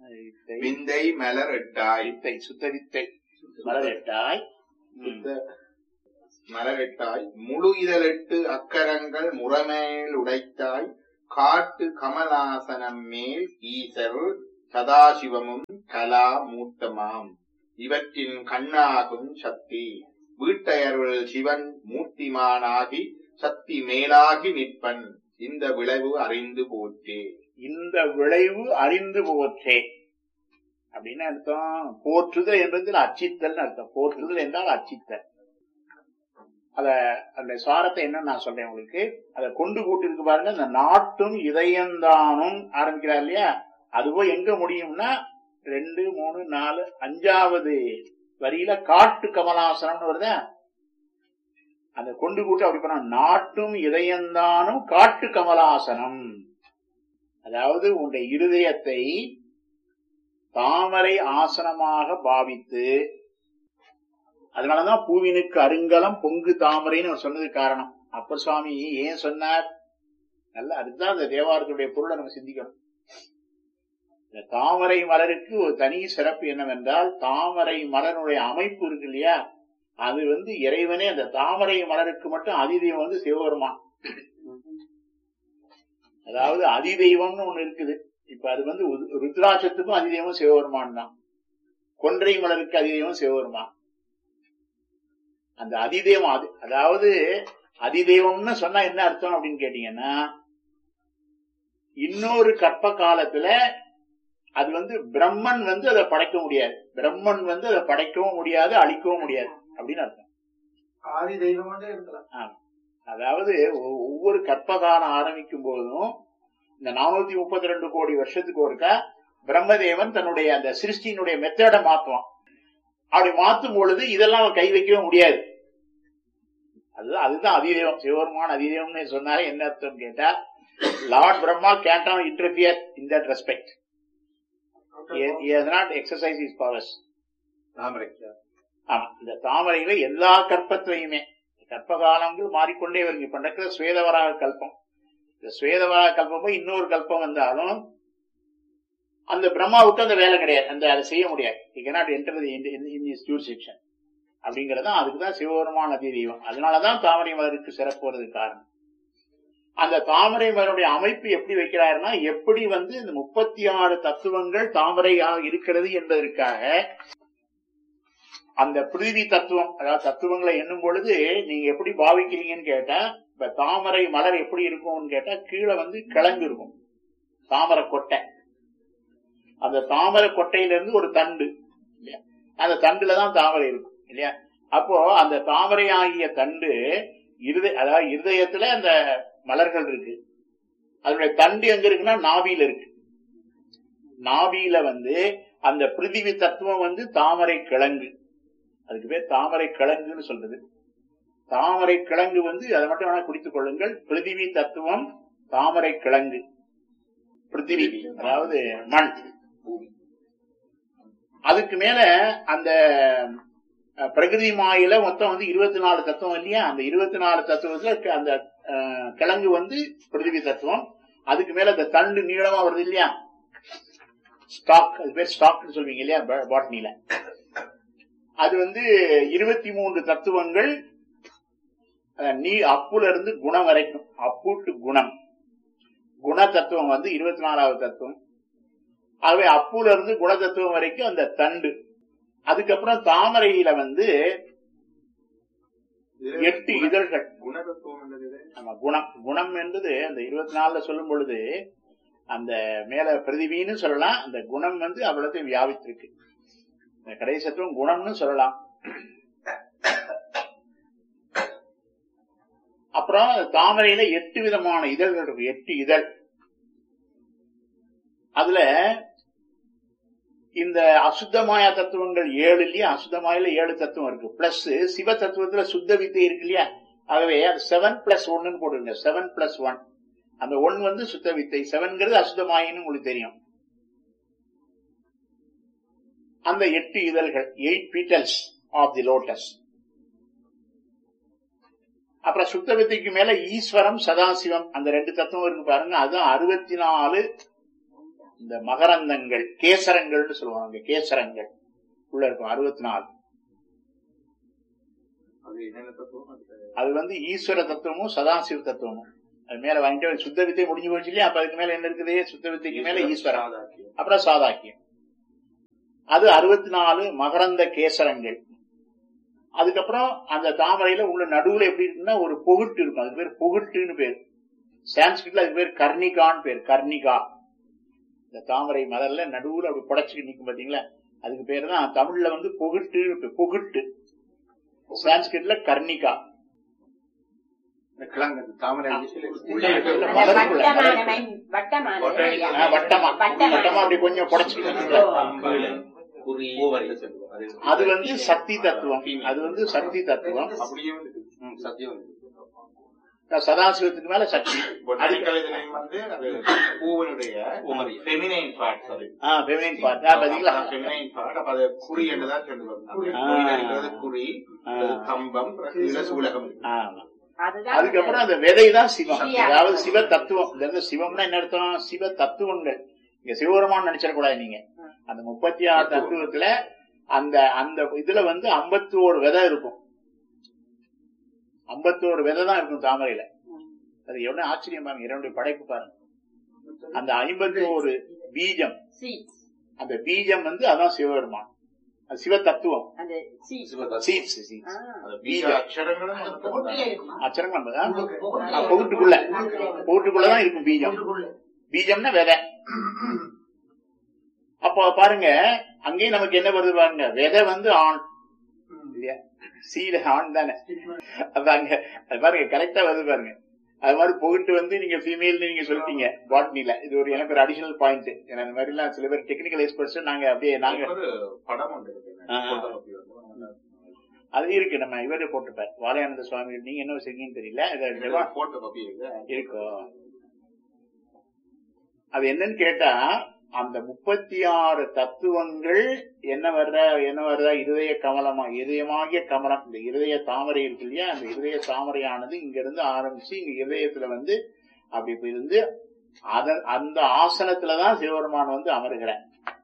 Speaker 3: வித்தை,
Speaker 6: விந்தை மலர் எட்டாய்
Speaker 3: வித்தை சுத்த வித்தை மலரெட்டாய் ம்.
Speaker 6: சுத்த மலரெட்டாய் முழு இதழெட்டு அக்கரங்கள் முறமேல் உடைத்தாய் காட்டு கமலாசனம் மேல் ஈசர் சதாசிவமும் கலா மூர்த்தமாம் இவற்றின் கண்ணாகும் சக்தி வீட்டையர்கள் சிவன் மூர்த்திமானாகி சக்தி மேலாகி நிற்பன் இந்த விளைவு அறிந்து போற்றே
Speaker 3: இந்த விளைவு அறிந்து போற்றே அப்படின்னு அர்த்தம் போற்றுதல் என்பது அச்சித்தல் அர்த்தம் போற்றுதல் என்றால் அச்சித்தல் அத அந்த சாரத்தை என்ன நான் சொல்றேன் உங்களுக்கு அதை கொண்டு கூட்டி இருக்கு பாருங்க இந்த நாட்டும் இதயந்தானும் ஆரம்பிக்கிறார் இல்லையா அது போய் எங்க முடியும்னா ரெண்டு மூணு நாலு அஞ்சாவது வரியில காட்டு கமலாசனம்னு வருதா அந்த கொண்டு கூட்டு அப்படி பண்ண நாட்டும் இதயந்தானும் காட்டு கமலாசனம் அதாவது உன்னுடைய இருதயத்தை தாமரை ஆசனமாக பாவித்து அதனாலதான் பூவினுக்கு அருங்கலம் பொங்கு தாமரைன்னு அவர் சொன்னதுக்கு காரணம் அப்பர் சுவாமி ஏன் சொன்னார் நல்ல அதுதான் அந்த தேவாரத்துடைய பொருளை நம்ம சிந்திக்கணும் இந்த தாமரை மலருக்கு ஒரு தனி சிறப்பு என்னவென்றால் தாமரை மலருடைய அமைப்பு இருக்கு இல்லையா அது வந்து இறைவனே அந்த தாமரை மலருக்கு மட்டும் அதிதெய்வம் வந்து சிவபெருமான் அதாவது அதிதெய்வம்னு ஒண்ணு இருக்குது இப்ப அது வந்து உது- ருத்ராட்சத்துக்கும் அதிதெய்வம் சிவபெருமான் தான் கொன்றை மலருக்கு அதிதெய்வம் சிவபெருமான் அந்த அதிதெய்வம் அது அதாவது அதிதெய்வம்னு சொன்னா என்ன அர்த்தம் அப்படின்னு கேட்டீங்கன்னா இன்னொரு கற்ப காலத்துல அது வந்து பிரம்மன் வந்து அதை படைக்க முடியாது பிரம்மன் வந்து அதை படைக்கவும் முடியாது அழிக்கவும் முடியாது அப்படின்னு அர்த்தம்
Speaker 5: ஆதி தெய்வமாட்டே இருக்கலாம்
Speaker 3: அதாவது ஒ- ஒவ்வொரு கற்பகாலம் ஆரம்பிக்கும் போதும் இந்த நானூத்தி முப்பத்தி ரெண்டு கோடி வருஷத்துக்கு ஒருக்கா பிரம்மதேவன் தன்னுடைய அந்த சிருஷ்டியினுடைய மெத்தடை மாத்துவான் அப்படி மாத்தும் பொழுது இதெல்லாம் அவன் கை வைக்கவே முடியாது அதுதான் அதுதான் அதிதேவம் சிவபெருமான் அதிதேவம்னு சொன்னாலே என்ன அர்த்தம் கேட்டா lord Brahma cannot interfere in that respect he has not exercised his powers
Speaker 6: தாமரை
Speaker 3: ஆமா இந்த தாமரையில எல்லா கற்பத்திலையுமே கற்பகாலங்கள் மாறிக்கொண்டே வருங்க இப்ப நடக்கிற சுவேதவராக கல்பம் இந்த சுவேதவராக கல்பம் போய் இன்னொரு கல்பம் வந்தாலும் அந்த பிரம்மாவுக்கு அந்த வேலை கிடையாது அந்த அதை செய்ய முடியாது he cannot enter the in his jurisdiction அப்படிங்கறது அதுக்கு தான் சிவபெருமான் அதி தெய்வம் அதனாலதான் தாமரை மலருக்கு சிறப்பு வருது காரணம் அந்த தாமரை மலருடைய அமைப்பு எப்படி வைக்கிறாருன்னா எப்படி வந்து இந்த முப்பத்தி ஆறு தத்துவங்கள் தாமரையாக இருக்கிறது என்பதற்காக அந்த பிரிவி தத்துவம் அதாவது தத்துவங்களை எண்ணும் பொழுது நீங்க எப்படி பாவிக்கிறீங்கன்னு கேட்டா இப்ப தாமரை மலர் எப்படி இருக்கும்னு கேட்டா கீழே வந்து கிழங்கு இருக்கும் தாமரை கொட்டை அந்த தாமரை கொட்டையில இருந்து ஒரு தண்டு இல்லையா அந்த தண்டுல தான் தாமரை இருக்கும் இல்லையா அப்போ அந்த தாமரை ஆகிய தண்டு இருதய அதாவது இருதயத்துல அந்த மலர்கள் இருக்கு அதனுடைய தண்டு எங்க இருக்குன்னா நாபியில இருக்கு நாபியில வந்து அந்த பிரிதிவி தத்துவம் வந்து தாமரை கிழங்கு அதுக்கு பேர் தாமரை கிழங்குன்னு சொல்றது தாமரை கிழங்கு வந்து அதை மட்டும் வேணா குறித்துக் கொள்ளுங்கள் பிருத்திவி தத்துவம் தாமரை கிழங்கு பிருத்திவி அதாவது மண் அதுக்கு மேல அந்த அஹ், பிரகிருதி மாயில மொத்தம் வந்து இருபத்தி நாலு தத்துவம் இல்லையா அந்த இருபத்தி நாலு தத்துவத்துல க- அந்த அஹ், கிழங்கு வந்து பிருத்திவி தத்துவம் அதுக்கு மேல அந்த தண்டு நீளமா வருது இல்லையா ஸ்டாக் அது பேர் ஸ்டாக்னு சொல்வீங்க இல்லையா பாட்னில அது வந்து இருபத்தி மூன்று தத்துவங்கள் அஹ், நீ அப்புல இருந்து குணம் வரைக்கும் அப்பு டு குணம் குண தத்துவம் வந்து இருபத்தி நாலாவது தத்துவம் ஆகவே அப்புல இருந்து குண தத்துவம் வரைக்கும் அந்த தண்டு அதுக்கப்புறம் தாமரையில வந்து எட்டு இதழ்கள்
Speaker 6: குணதத்துவம் என்னது
Speaker 3: நம்ம குணம் குணம் என்பது அந்த இருபத்தி நாலுல சொல்லும் பொழுது அந்த மேல பிரதிபின்னு சொல்லலாம் அந்த குணம் வந்து அவ்வளவு வியாபித்திருக்கு இந்த கடைசி தத்துவம் குணம்னு சொல்லலாம் அப்புறம் தாமரையில எட்டு விதமான இதழ்கள் இருக்கு எட்டு இதழ் அதுல இந்த அசுத்தமாய தத்துவங்கள் ஏழு இல்லையா அசுத்தமாயில ஏழு தத்துவம் இருக்கு பிளஸ் சிவ தத்துவத்துல சுத்த வித்தை இருக்கு இல்லையா ஆகவே அது செவன் பிளஸ் ஒன்னு போடுங்க செவன் பிளஸ் ஒன் அந்த ஒன் வந்து சுத்த வித்தை செவன்கிறது அசுத்தமாயின்னு உங்களுக்கு தெரியும் அந்த எட்டு இதழ்கள் eight petals of the lotus அப்புறம் சுத்த வித்தைக்கு மேல ஈஸ்வரம் சதாசிவம் அந்த ரெண்டு தத்துவம் இருக்கு பாருங்க அதுதான் அறுபத்தி நாலு இந்த மகரந்தங்கள் கேசரங்கள்னு சொல்லுவாங்க கேசரங்கள் உள்ள இருக்கும் அறுபத்தி நாலு
Speaker 6: அது என்னென்ன தத்துவம் அது
Speaker 3: அது வந்து ஈஸ்வர தத்துவமும் சதாசிவ தத்துவமும் அது மேல வாங்கிட்டு சுத்த வித்தை முடிஞ்சு போச்சு இல்லையா அப்ப அதுக்கு மேல என்ன இருக்குது சுத்த வித்தைக்கு மேல ஈஸ்வரன்
Speaker 6: சாதாக்கியம்.
Speaker 3: அப்புறம் சாதாக்கியம் அது அறுபத்தி நாலு மகரந்த கேசரங்கள் அதுக்கப்புறம் அந்த தாமரையில உள்ள நடுவுல எப்படி இருக்குன்னா ஒரு பொகுட்டு இருக்கும் அதுக்கு பேர் பொகுட்டுன்னு பேர் சான்ஸ்கிரிட்ல அதுக்கு பேர் கர்ணிகான்னு பேர் கர்ணிகா இந்த தாமரை மலர்ல நடுவுல அப்படி புடைச்சிட்டு நிக்கும் பாத்தீங்களா அதுக்கு பேர் தான் தமிழ்ல வந்து பொகுட்டு பொகுட்டு சான்ஸ்கிரிட்ல கர்ணிகா
Speaker 6: இந்த கிழங்கு அந்த தாமரை உள்ளே
Speaker 3: இல்ல,
Speaker 6: இருக்கிற
Speaker 3: மலருக்குள்ள.
Speaker 7: வட்டமான வட்டமான
Speaker 3: ஆ, வட்டமா வட்டமா அப்படி கொஞ்சம் புடைச்சிட்டு
Speaker 6: குறி சொல்லுவோம். அது
Speaker 3: அது வந்து சக்தி தத்துவம் அது வந்து சக்தி தத்துவம்
Speaker 6: அப்படியே வந்து ம், சத்தியம் வந்து
Speaker 3: சதாசிவத்துக்கு மேல சக்தி
Speaker 6: பொட்டானிக்கல் இதுலயும் வந்து அது பூவனுடைய ஃபெமினைன் பார்ட்ஸ் அது
Speaker 3: ஆஹ் ஃபெமினின் பார்ட் பாத்தீங்களா
Speaker 6: ஃபெமினைன் பார்ட் அப்ப அது குறி என்றுதான் சொல்லுவாங்க
Speaker 5: குறி.
Speaker 6: குறியில இருக்கிறது குறி
Speaker 3: ஆ.
Speaker 6: அது கம்பம் கீழே சூலகம் இருக்கு.
Speaker 3: ஆமா
Speaker 7: அதுதான்
Speaker 3: அதுக்கப்புறம் அந்த விதை தான் சிவம்
Speaker 7: சிவம்.
Speaker 3: அதாவது சிவ தத்துவம் இந்த இடத்துல சிவம்னா என்ன அர்த்தம் சிவ தத்துவங்கள் இங்க சிவபெருமான் நினைச்சிடக்கூடாது நீங்க அந்த முப்பத்தி ஆறு தத்துவத்துல அந்த அந்த இதுல வந்து ஐம்பத்தோரு விதை இருக்கும் ஐம்பத்தோரு விதை தான் இருக்கும் தாமரையில அது எவ்வளவு ஆச்சரியம் பாருங்க இரண்டு படைப்பு பாருங்க அந்த ஐம்பத்தோரு பீஜம்
Speaker 7: seeds.
Speaker 3: அந்த பீஜம் வந்து அதான் சிவபெருமான் அது சிவ தத்துவம்
Speaker 7: அந்த seeds.
Speaker 3: சீட்ஸ்
Speaker 7: ஆ.
Speaker 6: அது பீஜ அக்ஷரங்களும் அதுக்கு
Speaker 3: அச்சரங்கள் பொகுட்டுக்குள்ள பொகுட்டுக்குள்ளதான் இருக்கும் பீஜம் பீஜம்னா விதை அப்போ பாருங்க அங்கேயும் நமக்கு என்ன வருது பாருங்க விதை வந்து ஆண் இல்லையா சீல ஆண் தானே அதாங்க அது பாருங்க கரெக்டா வருது பாருங்க அது மாதிரி போயிட்டு வந்து நீங்க ஃபீமேல் நீங்க சொல்லிட்டீங்க பாட்னில இது ஒரு எனக்கு ஒரு அடிஷனல் பாயிண்ட் ஏன்னா இந்த மாதிரி எல்லாம் சில பேர் டெக்னிக்கல் எக்ஸ்பர்ட்ஸ் நாங்க அப்படியே நாங்க
Speaker 6: ஒரு படம் ஒன்று இருக்கு
Speaker 3: ஆ.
Speaker 6: photography வந்து.
Speaker 3: அது இருக்கு நம்ம இவரே போட்டுப்பார் வாழையானந்த சுவாமி நீங்க என்ன வச்சிருக்கீங்கன்னு தெரியல இது நிர்வா-
Speaker 6: போட்டோ காப்பி இருக்கு
Speaker 3: இருக்கும் அது என்னன்னு கேட்டா அந்த முப்பத்தி ஆறு தத்துவங்கள் என்ன வர்ற என்ன வர்றதா இருதய கமலமா இதயமாகிய கமலம் இந்த இருதய தாமரை இருக்கு இல்லையா அந்த இருதய தாமரையானது இங்க இருந்து ஆரம்பிச்சு இங்க இருதயத்துல வந்து அப்படி இப்ப இருந்து அத அந்த ஆசனத்துலதான் சிவபெருமான் வந்து அமருகிறார்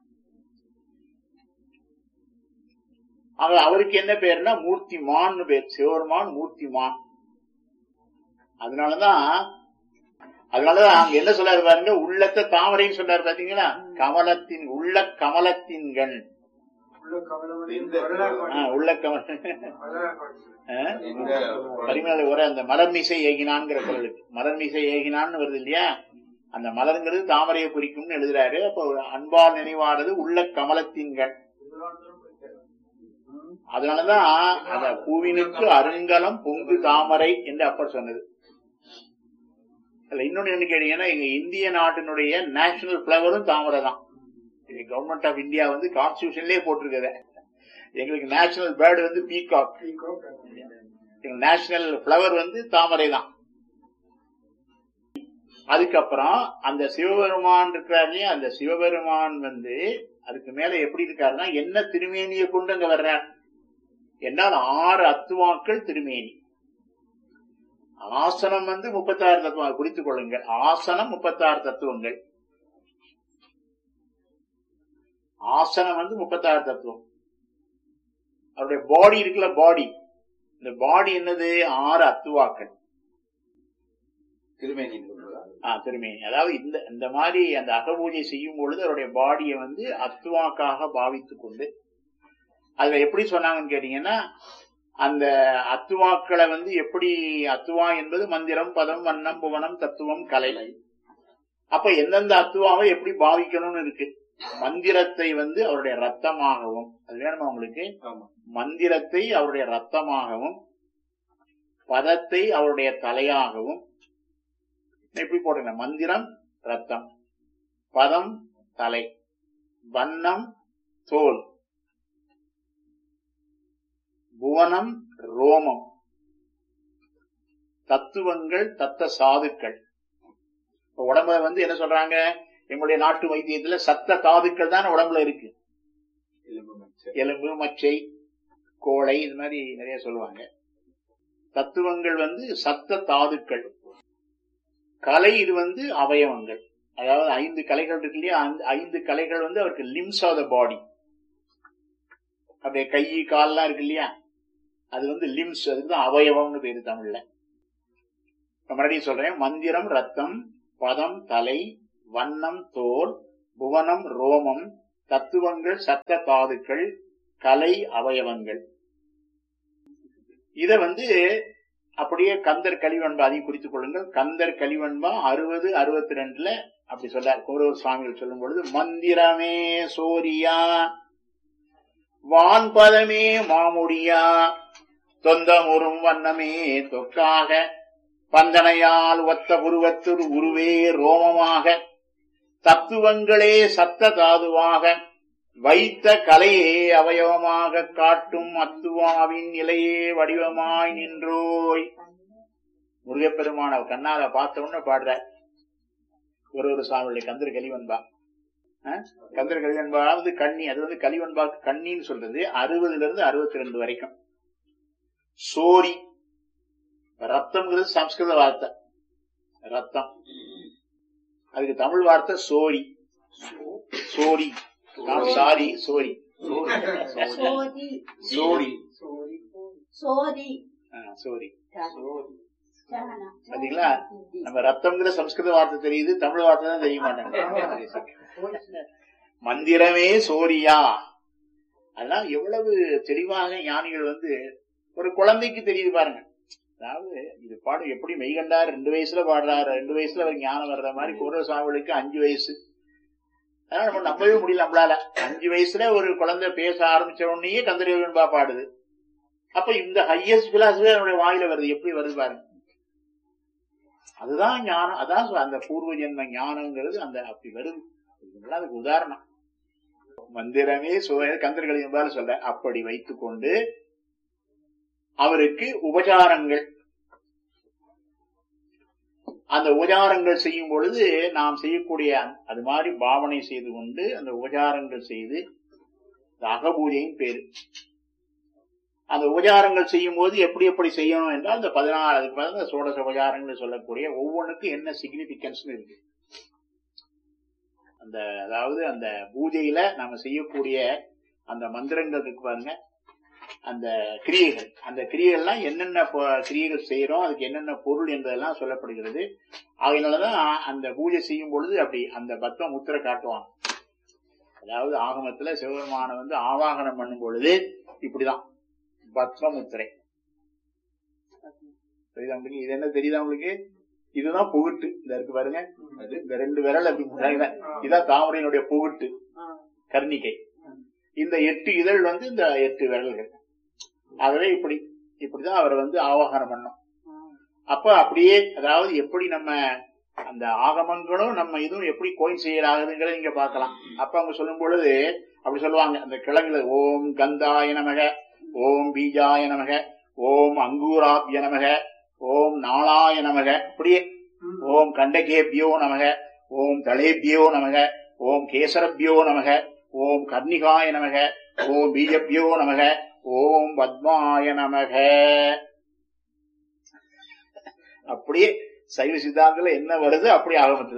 Speaker 3: ஆக அவருக்கு என்ன பேருன்னா மூர்த்திமான்னு பேர் சிவபெருமான் மூர்த்திமான் அதனாலதான் அதனாலதான் அங்க என்ன சொல்றாரு பாருங்க உள்ளத்த தாமரைன்னு சொல்றாரு பாத்தீங்களா கமலத்தின் உள்ள கமலத்தின் கண்
Speaker 5: உள்ள கமலம் வந்து
Speaker 6: இந்த-
Speaker 5: வரலாறு
Speaker 3: ஆ,
Speaker 5: பாட்டு.
Speaker 3: உள்ள கமல
Speaker 5: வரலாறு பாட்டு.
Speaker 3: ஆ?
Speaker 6: இந்த
Speaker 3: பரிமள உரை அந்த மலர் மீசை ஏகினான்ங்கிற குரலுக்கு மலர் மீசை ஏகினான்னு வருது இல்லையா அந்த மலருங்கிறது தாமரையை குறிக்கும்னு எழுதுறாரு அப்போ அன்பால் நினைவானது உள்ள கமலத்தின் கண் அதனாலதான் அந்த பூவினுக்கு அருங்கலம் பொங்கு தாமரை என்று அப்பர் சொன்னது அதுல இன்னொன்னு என்ன கேட்டீங்கன்னா எங்க இந்திய நாட்டினுடைய நேஷனல் பிளவரும் தாமரை தான் கவர்மெண்ட் ஆஃப் இந்தியா வந்து கான்ஸ்டியூஷன்லயே போட்டிருக்கத எங்களுக்கு நேஷனல் பேர்டு வந்து பீகாக் எங்க நேஷனல் பிளவர் வந்து தாமரை தான் அதுக்கப்புறம் அந்த சிவபெருமான் இருக்கிறார் இல்லையா அந்த சிவபெருமான் வந்து அதுக்கு மேல எப்படி இருக்காருன்னா என்ன திருமேனியை கொண்டு அங்க வர்றார் என்றால் ஆறு அத்துவாக்கள் திருமேனி ஆசனம் வந்து முப்பத்தாறு தத்துவம் குறித்துக் கொள்ளுங்கள் ஆசனம் முப்பத்தாறு தத்துவங்கள் ஆசனம் வந்து முப்பத்தாறு தத்துவம் அவருடைய பாடி இருக்குல்ல பாடி இந்த பாடி என்னது ஆறு அத்துவாக்கள்
Speaker 6: திருமேனி சொல்றதா?
Speaker 3: ஆ, திருமேனி அதாவது இந்த இந்த மாதிரி அந்த அகபூஜை செய்யும் பொழுது அவருடைய பாடியை வந்து அத்துவாக்காக பாவித்துக் கொண்டு அதுல எப்படி சொன்னாங்கன்னு கேட்டீங்கன்னா அந்த அத்துவாக்களை வந்து எப்படி அத்துவா என்பது மந்திரம் பதம் வண்ணம் புவனம் தத்துவம் கலை அப்ப எந்தெந்த அத்துவாவை எப்படி பாவிக்கணும்னு இருக்கு மந்திரத்தை வந்து அவருடைய ரத்தமாகவும் அது வேணுமா உங்களுக்கு
Speaker 6: ஆமா.
Speaker 3: மந்திரத்தை அவருடைய ரத்தமாகவும் பதத்தை அவருடைய தலையாகவும் இப்படி போடுங்க மந்திரம் ரத்தம் பதம் தலை வண்ணம் தோல் புவனம் ரோமம் தத்துவங்கள் தத்த சாதுக்கள் இப்ப உடம்புல வந்து என்ன சொல்றாங்க எங்களுடைய நாட்டு வைத்தியத்துல சத்த தாதுக்கள் தானே உடம்புல இருக்கு
Speaker 6: எலும்பு மச்சை.
Speaker 3: எலும்பு மச்சை கோழை இது மாதிரி நிறைய சொல்லுவாங்க தத்துவங்கள் வந்து சத்த தாதுக்கள் கலை இது வந்து அவயவங்கள் அதாவது ஐந்து கலைகள் இருக்கு இல்லையா அந்த ஐந்து கலைகள் வந்து அவருக்கு லிம்ஸ் ஆஃப் த பாடி அப்படியே கை கால்லாம் இருக்கு இல்லையா அது வந்து லிம்ஸ் அதுக்கு தான் அவயவம்னு பேரு தமிழ்ல இப்ப மறுபடியும் சொல்றேன் மந்திரம் ரத்தம் பதம் தலை வண்ணம் தோல் புவனம் ரோமம் தத்துவங்கள் சத்த தாதுக்கள் கலை அவயவங்கள் இத வந்து அப்படியே கந்தர் கலிவன்பா அதையும் குறித்துக் கொள்ளுங்கள் கந்தர் கலிவன்பா அறுபது அறுபத்தி ரெண்டுல அப்படி சொல்றார் கௌரவ சுவாமிகள் சொல்லும் பொழுது மந்திரமே சோரியா வான்பதமே மாமுடியா தொந்தமுறும் வண்ணமே தொக்காக பந்தனையால் ஒத்த உருவத்துர் உருவே ரோமமாக தத்துவங்களே சத்த தாதுவாக வைத்த கலையே அவயவமாக காட்டும் அத்துவாவின் நிலையே வடிவமாய் நின்றோய் முருகப்பெருமான கண்ணால பார்த்த உடனே பாடுற ஒரு ஒரு சாமியுடைய கந்தர் கலிவன்பா அஹ்? கந்தர் கலிவன்பா வந்து கண்ணி அது வந்து கலிவன்பாக்கு கண்ணின்னு சொல்றது அறுபதுல இருந்து அறுபத்தி ரெண்டு வரைக்கும் சோரி ரத்தம்ங்கிறது சம்ஸ்கிருத வார்த்தை ரத்தம் அதுக்கு தமிழ் வார்த்தை சோரி சோரி நான் சாரி சோரி
Speaker 8: சோதி
Speaker 3: சோரி
Speaker 8: சோதி
Speaker 3: ஆ, சோரி
Speaker 8: சரணம்.
Speaker 3: பாத்தீங்களா நம்ம ரத்தம்ங்கிற சம்ஸ்கிருத வார்த்தை தெரியுது தமிழ் வார்த்தை தான் தெரிய மாட்டேங்குது மந்திரமே சோரியா அதெல்லாம் எவ்வளவு தெளிவாக ஞானிகள் வந்து ஒரு குழந்தைக்கு தெரியுது பாருங்க அதாவது இது பாடு எப்படி மெய்கண்டார் ரெண்டு வயசுல பாடுறாரு ரெண்டு வயசுல அவர் ஞானம் வர்ற மாதிரி குரவ சுவாமிகளுக்கு அஞ்சு வயசு அதனால நம்ம நம்பவே முடியல நம்மளால அஞ்சு வயசுல ஒரு குழந்தை பேச ஆரம்பிச்ச உடனேயே கந்தரேவன்பா பாடுது அப்ப இந்த ஹையஸ்ட் பிலாசபி அவனுடைய வாயில வருது எப்படி வருது பாருங்க அதுதான் ஞானம் அதான் சொ- அந்த பூர்வ ஜென்ம ஞானம்ங்கிறது அந்த அப்படி வருது இதெல்லாம் அதுக்கு உதாரணம் மந்திரமே கந்தர்களின் மேல சொல்ற அப்படி வைத்துக் கொண்டு அவருக்கு உபச்சாரங்கள் அந்த உபச்சாரங்கள் செய்யும் பொழுது நாம் செய்யக்கூடிய அந்த- அது மாதிரி பாவனை செய்து கொண்டு அந்த உபச்சாரங்கள் செய்து இந்த அகபூஜையின் பேரு அந்த உபச்சாரங்கள் செய்யும் போது எப்படி எப்படி செய்யணும் என்றால் இந்த பதினாறு அதுக்கு பதில் இந்த சோடச உபச்சாரங்கள் சொல்லக்கூடிய ஒவ்வொன்றுக்கும் என்ன சிக்னிபிகன்ஸ் இருக்கு அந்த அதாவது அந்த பூஜையில நாம செய்யக்கூடிய அந்த மந்திரங்கள் இருக்கு பாருங்க அந்த கிரியைகள் அந்த கிரியைகள்லாம் என்னென்ன பொ- கிரியைகள் செய்யறோம் அதுக்கு என்னென்ன பொருள் என்பதெல்லாம் சொல்லப்படுகிறது அதனாலதான் அந்த பூஜை செய்யும் பொழுது அப்படி அந்த பத்ம முத்திரை காட்டுவாங்க அதாவது ஆகமத்துல சிவபெருமான வந்து ஆவாகனம் பண்ணும் பொழுது இப்படிதான் பத்ம முத்திரை தெரியுதா உங்களுக்கு இது என்ன தெரியுதா உங்களுக்கு இதுதான் புகுட்டு இந்த இருக்கு பாருங்க அது இந்த ரெண்டு விரல் அப்படி முன்னாடி இதான் தாமரையினுடைய புகுட்டு கர்ணிகை இந்த எட்டு இதழ் வந்து இந்த எட்டு விரல்கள் ஆகவே இப்படி இப்படிதான் அவர் வந்து ஆவாகனம் பண்ணோம் அப்ப அப்படியே அதாவது எப்படி நம்ம அந்த ஆகமங்களும் நம்ம இதுவும் எப்படி கோயில் செய்யலாகுதுங்கிறத நீங்க பார்க்கலாம் அப்ப அவங்க சொல்லும் பொழுது அப்படி சொல்லுவாங்க அந்த கிழங்குல ஓம் கந்தாய நமக ஓம் பீஜாய நமக ஓம் அங்கூராப்ய நமக ஓம் நாளாய நமக இப்படியே ஓம் கண்டகேபியோ நமக ஓம் தலேபியோ நமக ஓம் கேசரபியோ நமக ஓம் கர்ணிகாய நமக ஓம் பீஜபியோ நமக ஓம் பத்மாய நமக அப்படியே சைவ சித்தாந்தத்துல என்ன வருது அப்படி ஆகமத்துல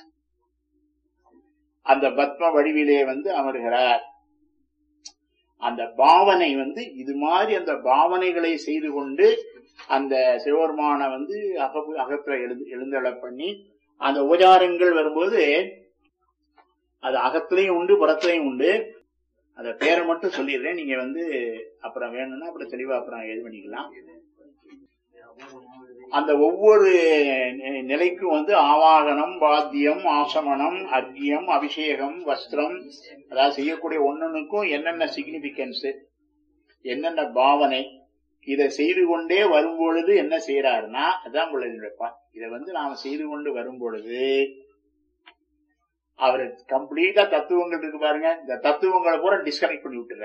Speaker 3: அந்த பத்ம வடிவிலே வந்து அமர்கிறார் அந்த பாவனை வந்து இது மாதிரி அந்த பாவனைகளை செய்து கொண்டு அந்த சிவபெருமான வந்து அகப்பு அகத்துல எழுந்து எழுந்தள பண்ணி அந்த உபச்சாரங்கள் வரும்போது அது அகத்திலையும் உண்டு புறத்திலையும் உண்டு அந்த பேரை மட்டும் சொல்லிடுறேன் நீங்க வந்து அப்புறம் வேணும்னா அப்புறம் தெளிவா அப்புறம் இது பண்ணிக்கலாம் அந்த ஒவ்வொரு நி- நிலைக்கும் வந்து ஆவாகனம் வாத்தியம் ஆசமனம் அர்க்கியம் அபிஷேகம் வஸ்திரம் அதாவது செய்யக்கூடிய ஒன்னொன்னுக்கும் என்னென்ன சிக்னிபிகன்ஸ் என்னென்ன பாவனை இதை செய்து கொண்டே வரும் பொழுது என்ன செய்யறாருன்னா அதான் உங்களுடைய பா- இதை வந்து நாம செய்து கொண்டு வரும் பொழுது அவர் கம்ப்ளீட்டா தத்துவங்கள் இருக்கு பாருங்க இந்த தத்துவங்களை பூரா டிஸ்கனெக்ட் பண்ணி விட்டுற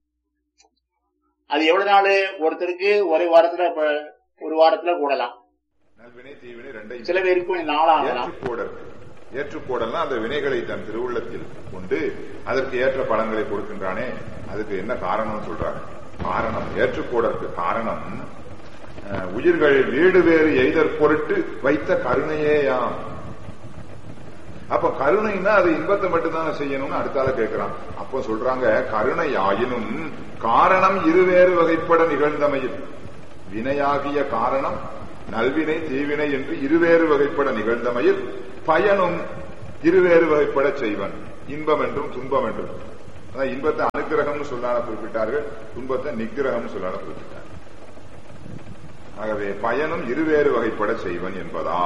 Speaker 3: அது எவ்வளவு நாள் ஒருத்தருக்கு ஒரே வாரத்துல இப்ப ஒரு வாரத்துல கூடலாம்
Speaker 9: நல்வினை தீவினை ரெண்டையும்
Speaker 3: சில பேருக்கு கொஞ்சம் நாளாகலாம்
Speaker 9: ஏற்றுக்கோடல் ஏற்றுக்கோடல்னா அந்த வினைகளை தன் திருவுள்ளத்தில் கொண்டு அதற்கு ஏற்ற பலன்களை கொடுக்கின்றானே அதுக்கு என்ன காரணம் சொல்றாங்க காரணம் ஏற்றுக்கோடற்கு காரணம் அஹ், உயிர்கள் வீடு வேறு எய்தற் பொருட்டு வைத்த கருணையேயாம் அப்ப கருணைன்னா அது இன்பத்தை மட்டும்தானே செய்யணும்னு அடுத்தால கேட்கிறான் அப்போ சொல்றாங்க கருணை ஆயினும் காரணம் இருவேறு வகைப்பட நிகழ்ந்தமையில் வினையாகிய காரணம் நல்வினை தீவினை என்று இருவேறு வகைப்பட நிகழ்ந்தமையில் பயனும் இருவேறு வகைப்பட செய்வன் இன்பம் என்றும் துன்பம் என்றும் அதான் இன்பத்தை அனுக்கிரகம்னு சொல்லாத குறிப்பிட்டார்கள் துன்பத்தை நிக்கிரகம்னு சொல்லாத குறிப்பிட்டார் ஆகவே பயனும் இருவேறு வகைப்பட செய்வன் என்பதா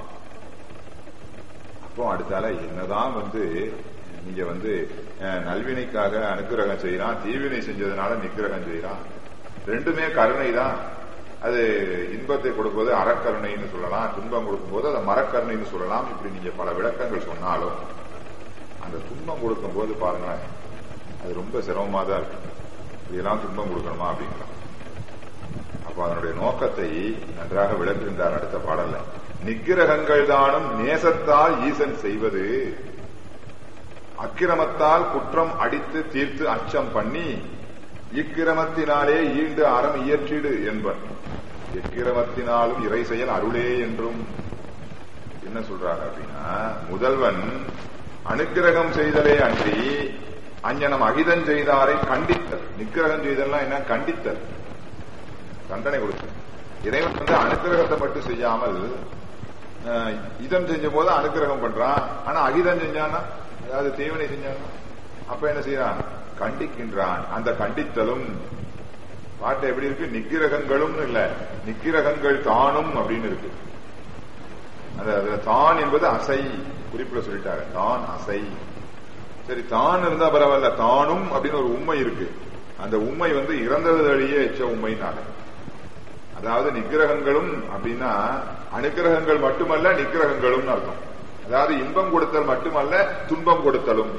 Speaker 9: அப்போ அடுத்தால என்னதான் வந்து நீங்க வந்து அஹ், நல்வினைக்காக அனுக்கிரகம் செய்யறான் தீவினை செஞ்சதுனால நிக்கிரகம் செய்யறான் ரெண்டுமே கருணை தான் அது இன்பத்தை கொடுப்பது அறக்கருணைன்னு சொல்லலாம் துன்பம் கொடுக்கும்போது அதை மரக்கருணைன்னு சொல்லலாம் இப்படி நீங்க பல விளக்கங்கள் சொன்னாலும் அந்த துன்பம் கொடுக்கும்போது பாருங்களேன் அது ரொம்ப சிரமமா தான் இருக்கு இதெல்லாம் துன்பம் கொடுக்கணுமா அப்படிங்கலாம் அப்ப அதனுடைய நோக்கத்தை நன்றாக விளக்குகின்றார் அடுத்த பாடல்ல நிக்கிரகங்கள் தானும் நேசத்தால் ஈசன் செய்வது அக்கிரமத்தால் குற்றம் அடித்து தீர்த்து அச்சம் பண்ணி இக்கிரமத்தினாலே ஈண்டு அறம் இயற்றிடு என்பன் எக்கிரமத்தினாலும் இறை செயல் அருளே என்றும் என்ன சொல்றாங்க அப்படின்னா முதல்வன் அனுக்கிரகம் செய்தலே அன்றி அஞ்ஞனம் அகிதம் செய்தாரை கண்டித்தல் நிக்கிரகம் செய்தல்லாம் என்ன கண்டித்தல் தண்டனை கொடுத்தல் இறைவன் வந்து அனுக்கிரகத்தை மட்டும் செய்யாமல் அஹ், இதம் செஞ்ச போது அனுக்கிரகம் பண்றான் ஆனா அகிதம் செஞ்சான்னா அதாவது தீவினை செஞ்சான்னா அப்ப என்ன செய்யறான் கண்டிக்கின்றான் அந்த கண்டித்தலும் பாட்டு எப்படி இருக்கு நிக்கிரகங்களும் இல்ல நிக்கிரகங்கள் தானும் அப்படின்னு இருக்கு அந்த அதுல தான் என்பது அசை குறிப்பிட சொல்லிட்டாங்க தான் அசை சரி தான் இருந்தா பரவாயில்ல தானும் அப்படின்னு ஒரு உண்மை இருக்கு அந்த உண்மை வந்து இறந்தது வழியே எச்ச உண்மைனால அதாவது நிக்கிரகங்களும் அப்படின்னா அனுக்கிரகங்கள் மட்டுமல்ல நிக்கிரகங்களும் அர்த்தம் அதாவது இன்பம் கொடுத்தல் மட்டுமல்ல துன்பம் கொடுத்தலும்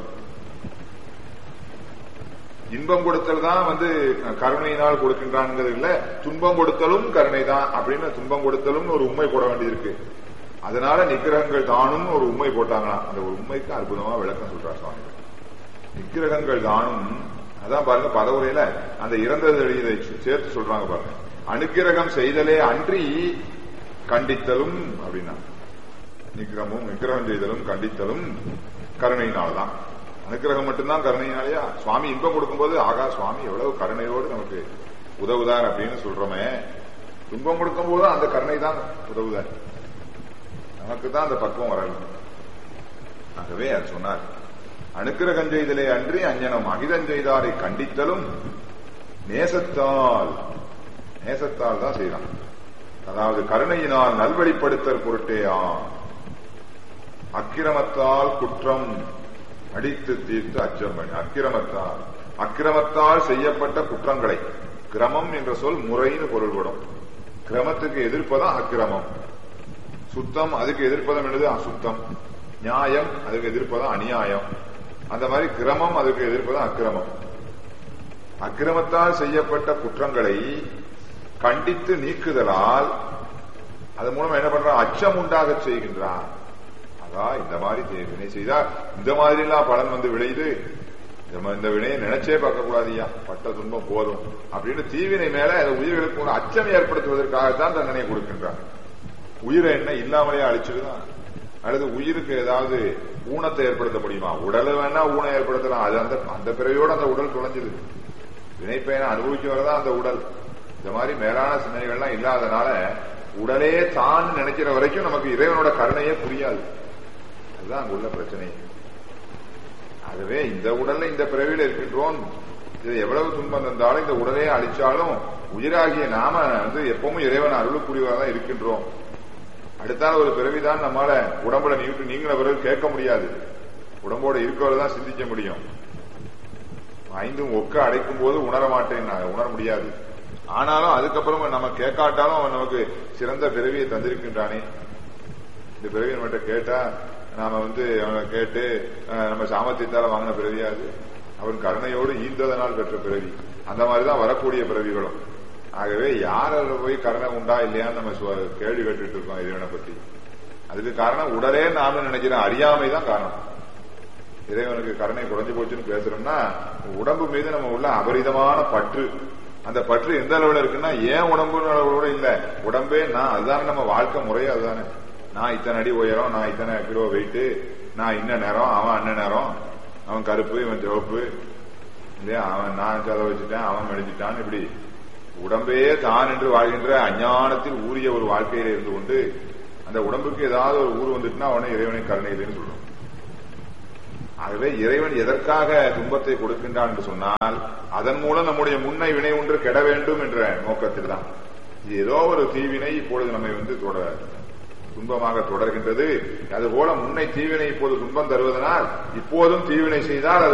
Speaker 9: இன்பம் கொடுத்தல் தான் வந்து கருணையினால் கொடுக்கின்றான்ங்கிறது இல்ல துன்பம் கொடுத்தலும் கருணை தான் அப்படின்னு துன்பம் கொடுத்தலும் ஒரு உண்மை போட வேண்டியிருக்கு அதனால நிக்கிரகங்கள் தானும் ஒரு உண்மை போட்டாங்களாம் அந்த ஒரு உண்மைக்கு அற்புதமா விளக்கம் சொல்றார் சுவாமி நிக்கிரகங்கள் தானும் அதான் பாருங்க பதவுரையில அந்த இறந்தது எழுதியதை சேர்த்து சொல்றாங்க பாருங்க அனுக்கிரகம் செய்தலே அன்றி கண்டித்தலும் அப்படின்னா நிக்கிரமும் நிக்கிரகம் செய்தலும் கண்டித்தலும் கருணையினால்தான் அனுக்கிரகம் மட்டும்தான் கருணையினாலயா சுவாமி இன்பம் கொடுக்கும்போது ஆகா சுவாமி எவ்வளவு கருணையோடு நமக்கு உதவுதார் அப்படின்னு சொல்றோமே துன்பம் கொடுக்கும்போது அந்த கருணை தான் உதவுதார் நமக்கு தான் அந்த பக்குவம் வரணும் ஆகவே அது சொன்னார் அனுக்கிரகம் செய்தலே அன்றி அஞ்ஞனம் அகிதம் செய்தாரை கண்டித்தலும் நேசத்தால் நேசத்தால் தான் செய்யலாம் அதாவது கருணையினால் நல்வழிப்படுத்தல் பொருட்டேயா அக்கிரமத்தால் குற்றம் அடித்து தீர்த்து அச்சம் பண்ணி அக்கிரமத்தால் அக்கிரமத்தால் செய்யப்பட்ட குற்றங்களை கிரமம் என்ற சொல் முறைன்னு பொருள்படும் கிரமத்துக்கு எதிர்ப்பதான் அக்கிரமம் சுத்தம் அதுக்கு எதிர்ப்பதம் என்னது அசுத்தம் நியாயம் அதுக்கு எதிர்ப்பதம் அநியாயம் அந்த மாதிரி கிரமம் அதுக்கு எதிர்ப்பதம் அக்கிரமம் அக்கிரமத்தால் செய்யப்பட்ட குற்றங்களை கண்டித்து நீக்குதலால் அது மூலம் என்ன பண்றான் அச்சம் உண்டாக செய்கின்றான் அதான் இந்த மாதிரி தே- வினை செய்தா இந்த மாதிரி எல்லாம் பலன் வந்து விளையுது இந்த ம- இந்த வினையை நினைச்சே பார்க்க கூடாதுயா பட்ட துன்பம் போதும் அப்படின்னு தீவினை மேல அந்த உயிர்களுக்கு ஒரு அச்சம் ஏற்படுத்துவதற்காகத்தான் தண்டனை கொடுக்கின்றான் உயிரை என்ன இல்லாமலே அழிச்சிடுதான் அல்லது உயிருக்கு ஏதாவது ஊனத்தை ஏற்படுத்த முடியுமா உடலை வேணா ஊனம் ஏற்படுத்தலாம் அது அந்த அந்த பிறவியோட அந்த உடல் தொலைஞ்சிது வினைப்பயனை அனுபவிக்க வரதான் அந்த உடல் இந்த மாதிரி மேலான சிந்தனைகள்லாம் இல்லாதனால உடலே தான் நினைக்கிற வரைக்கும் நமக்கு இறைவனோட கருணையே புரியாது அதுதான் அங்க உள்ள பிரச்சனை ஆகவே இந்த உடல்ல இந்த பிறவியில இருக்கின்றோம் இது எவ்வளவு துன்பம் தந்தாலும் இந்த உடலே அழிச்சாலும் உயிராகிய நாம வந்து எப்பவும் இறைவன் அருளுக்குரியவராக தான் இருக்கின்றோம் அடுத்தால ஒரு பிறவிதான் நம்மால உடம்புல நீட்டு நீங்கள பிறகு கேட்க முடியாது உடம்போட இருக்கவரை தான் சிந்திக்க முடியும் ஐந்தும் ஒக்க அடைக்கும் போது உணர மாட்டேன் நான் உணர முடியாது ஆனாலும் அதுக்கப்புறம் நம்ம கேட்காட்டாலும் அவன் நமக்கு சிறந்த பிறவியை தந்திருக்கின்றானே இந்த பிறவி நம்மகிட்ட கேட்டா நாம வந்து அவனை கேட்டு அஹ், நம்ம சாமர்த்தியத்தால வாங்கின பிறவியாது அவன் கருணையோடு ஈந்ததனால் பெற்ற பிறவி அந்த மாதிரிதான் வரக்கூடிய பிறவிகளும் ஆகவே யார் அதுல போய் கருணை உண்டா இல்லையான்னு நம்ம சொ- கேள்வி கேட்டுட்டு இருக்கோம் இறைவனை பத்தி அதுக்கு காரணம் உடலே நாம நினைக்கிறோம் அறியாமை தான் காரணம் இறைவனுக்கு கருணை குறைஞ்சு போச்சுன்னு பேசுறோம்னா உடம்பு மீது நம்ம உள்ள அபரிதமான பற்று அந்த பற்று எந்த அளவுல இருக்குன்னா ஏன் உடம்பு அளவோட இல்ல உடம்பே நான் அதுதானே நம்ம வாழ்க்கை முறையே அதுதானே நான் இத்தனை அடி உயரம் நான் இத்தனை கிலோ வெயிட் நான் இன்ன நேரம் அவன் அண்ண நேரம் அவன் கருப்பு இவன் சிவப்பு இல்லையா அவன் நான் செலவு வச்சுட்டேன் அவன் மெடிச்சிட்டான் இப்படி உடம்பே தான் என்று வாழ்கின்ற அஞ்ஞானத்தில் ஊறிய ஒரு வாழ்க்கையில இருந்து கொண்டு அந்த உடம்புக்கு ஏதாவது ஒரு ஊர் வந்துட்டுனா அவனை இறைவனை கருணை இல்லைன்னு சொல்றோம் ஆகவே இறைவன் எதற்காக துன்பத்தை கொடுக்கின்றான் என்று சொன்னால் அதன் மூலம் நம்முடைய முன்னை வினை ஒன்று கெட வேண்டும் என்ற நோக்கத்தில் தான் இது ஏதோ ஒரு தீவினை இப்பொழுது நம்மை வந்து தொட துன்பமாக தொடர்கின்றது அதுபோல முன்னை தீவினை இப்போது துன்பம் தருவதனால் இப்போதும் தீவினை செய்தால் அது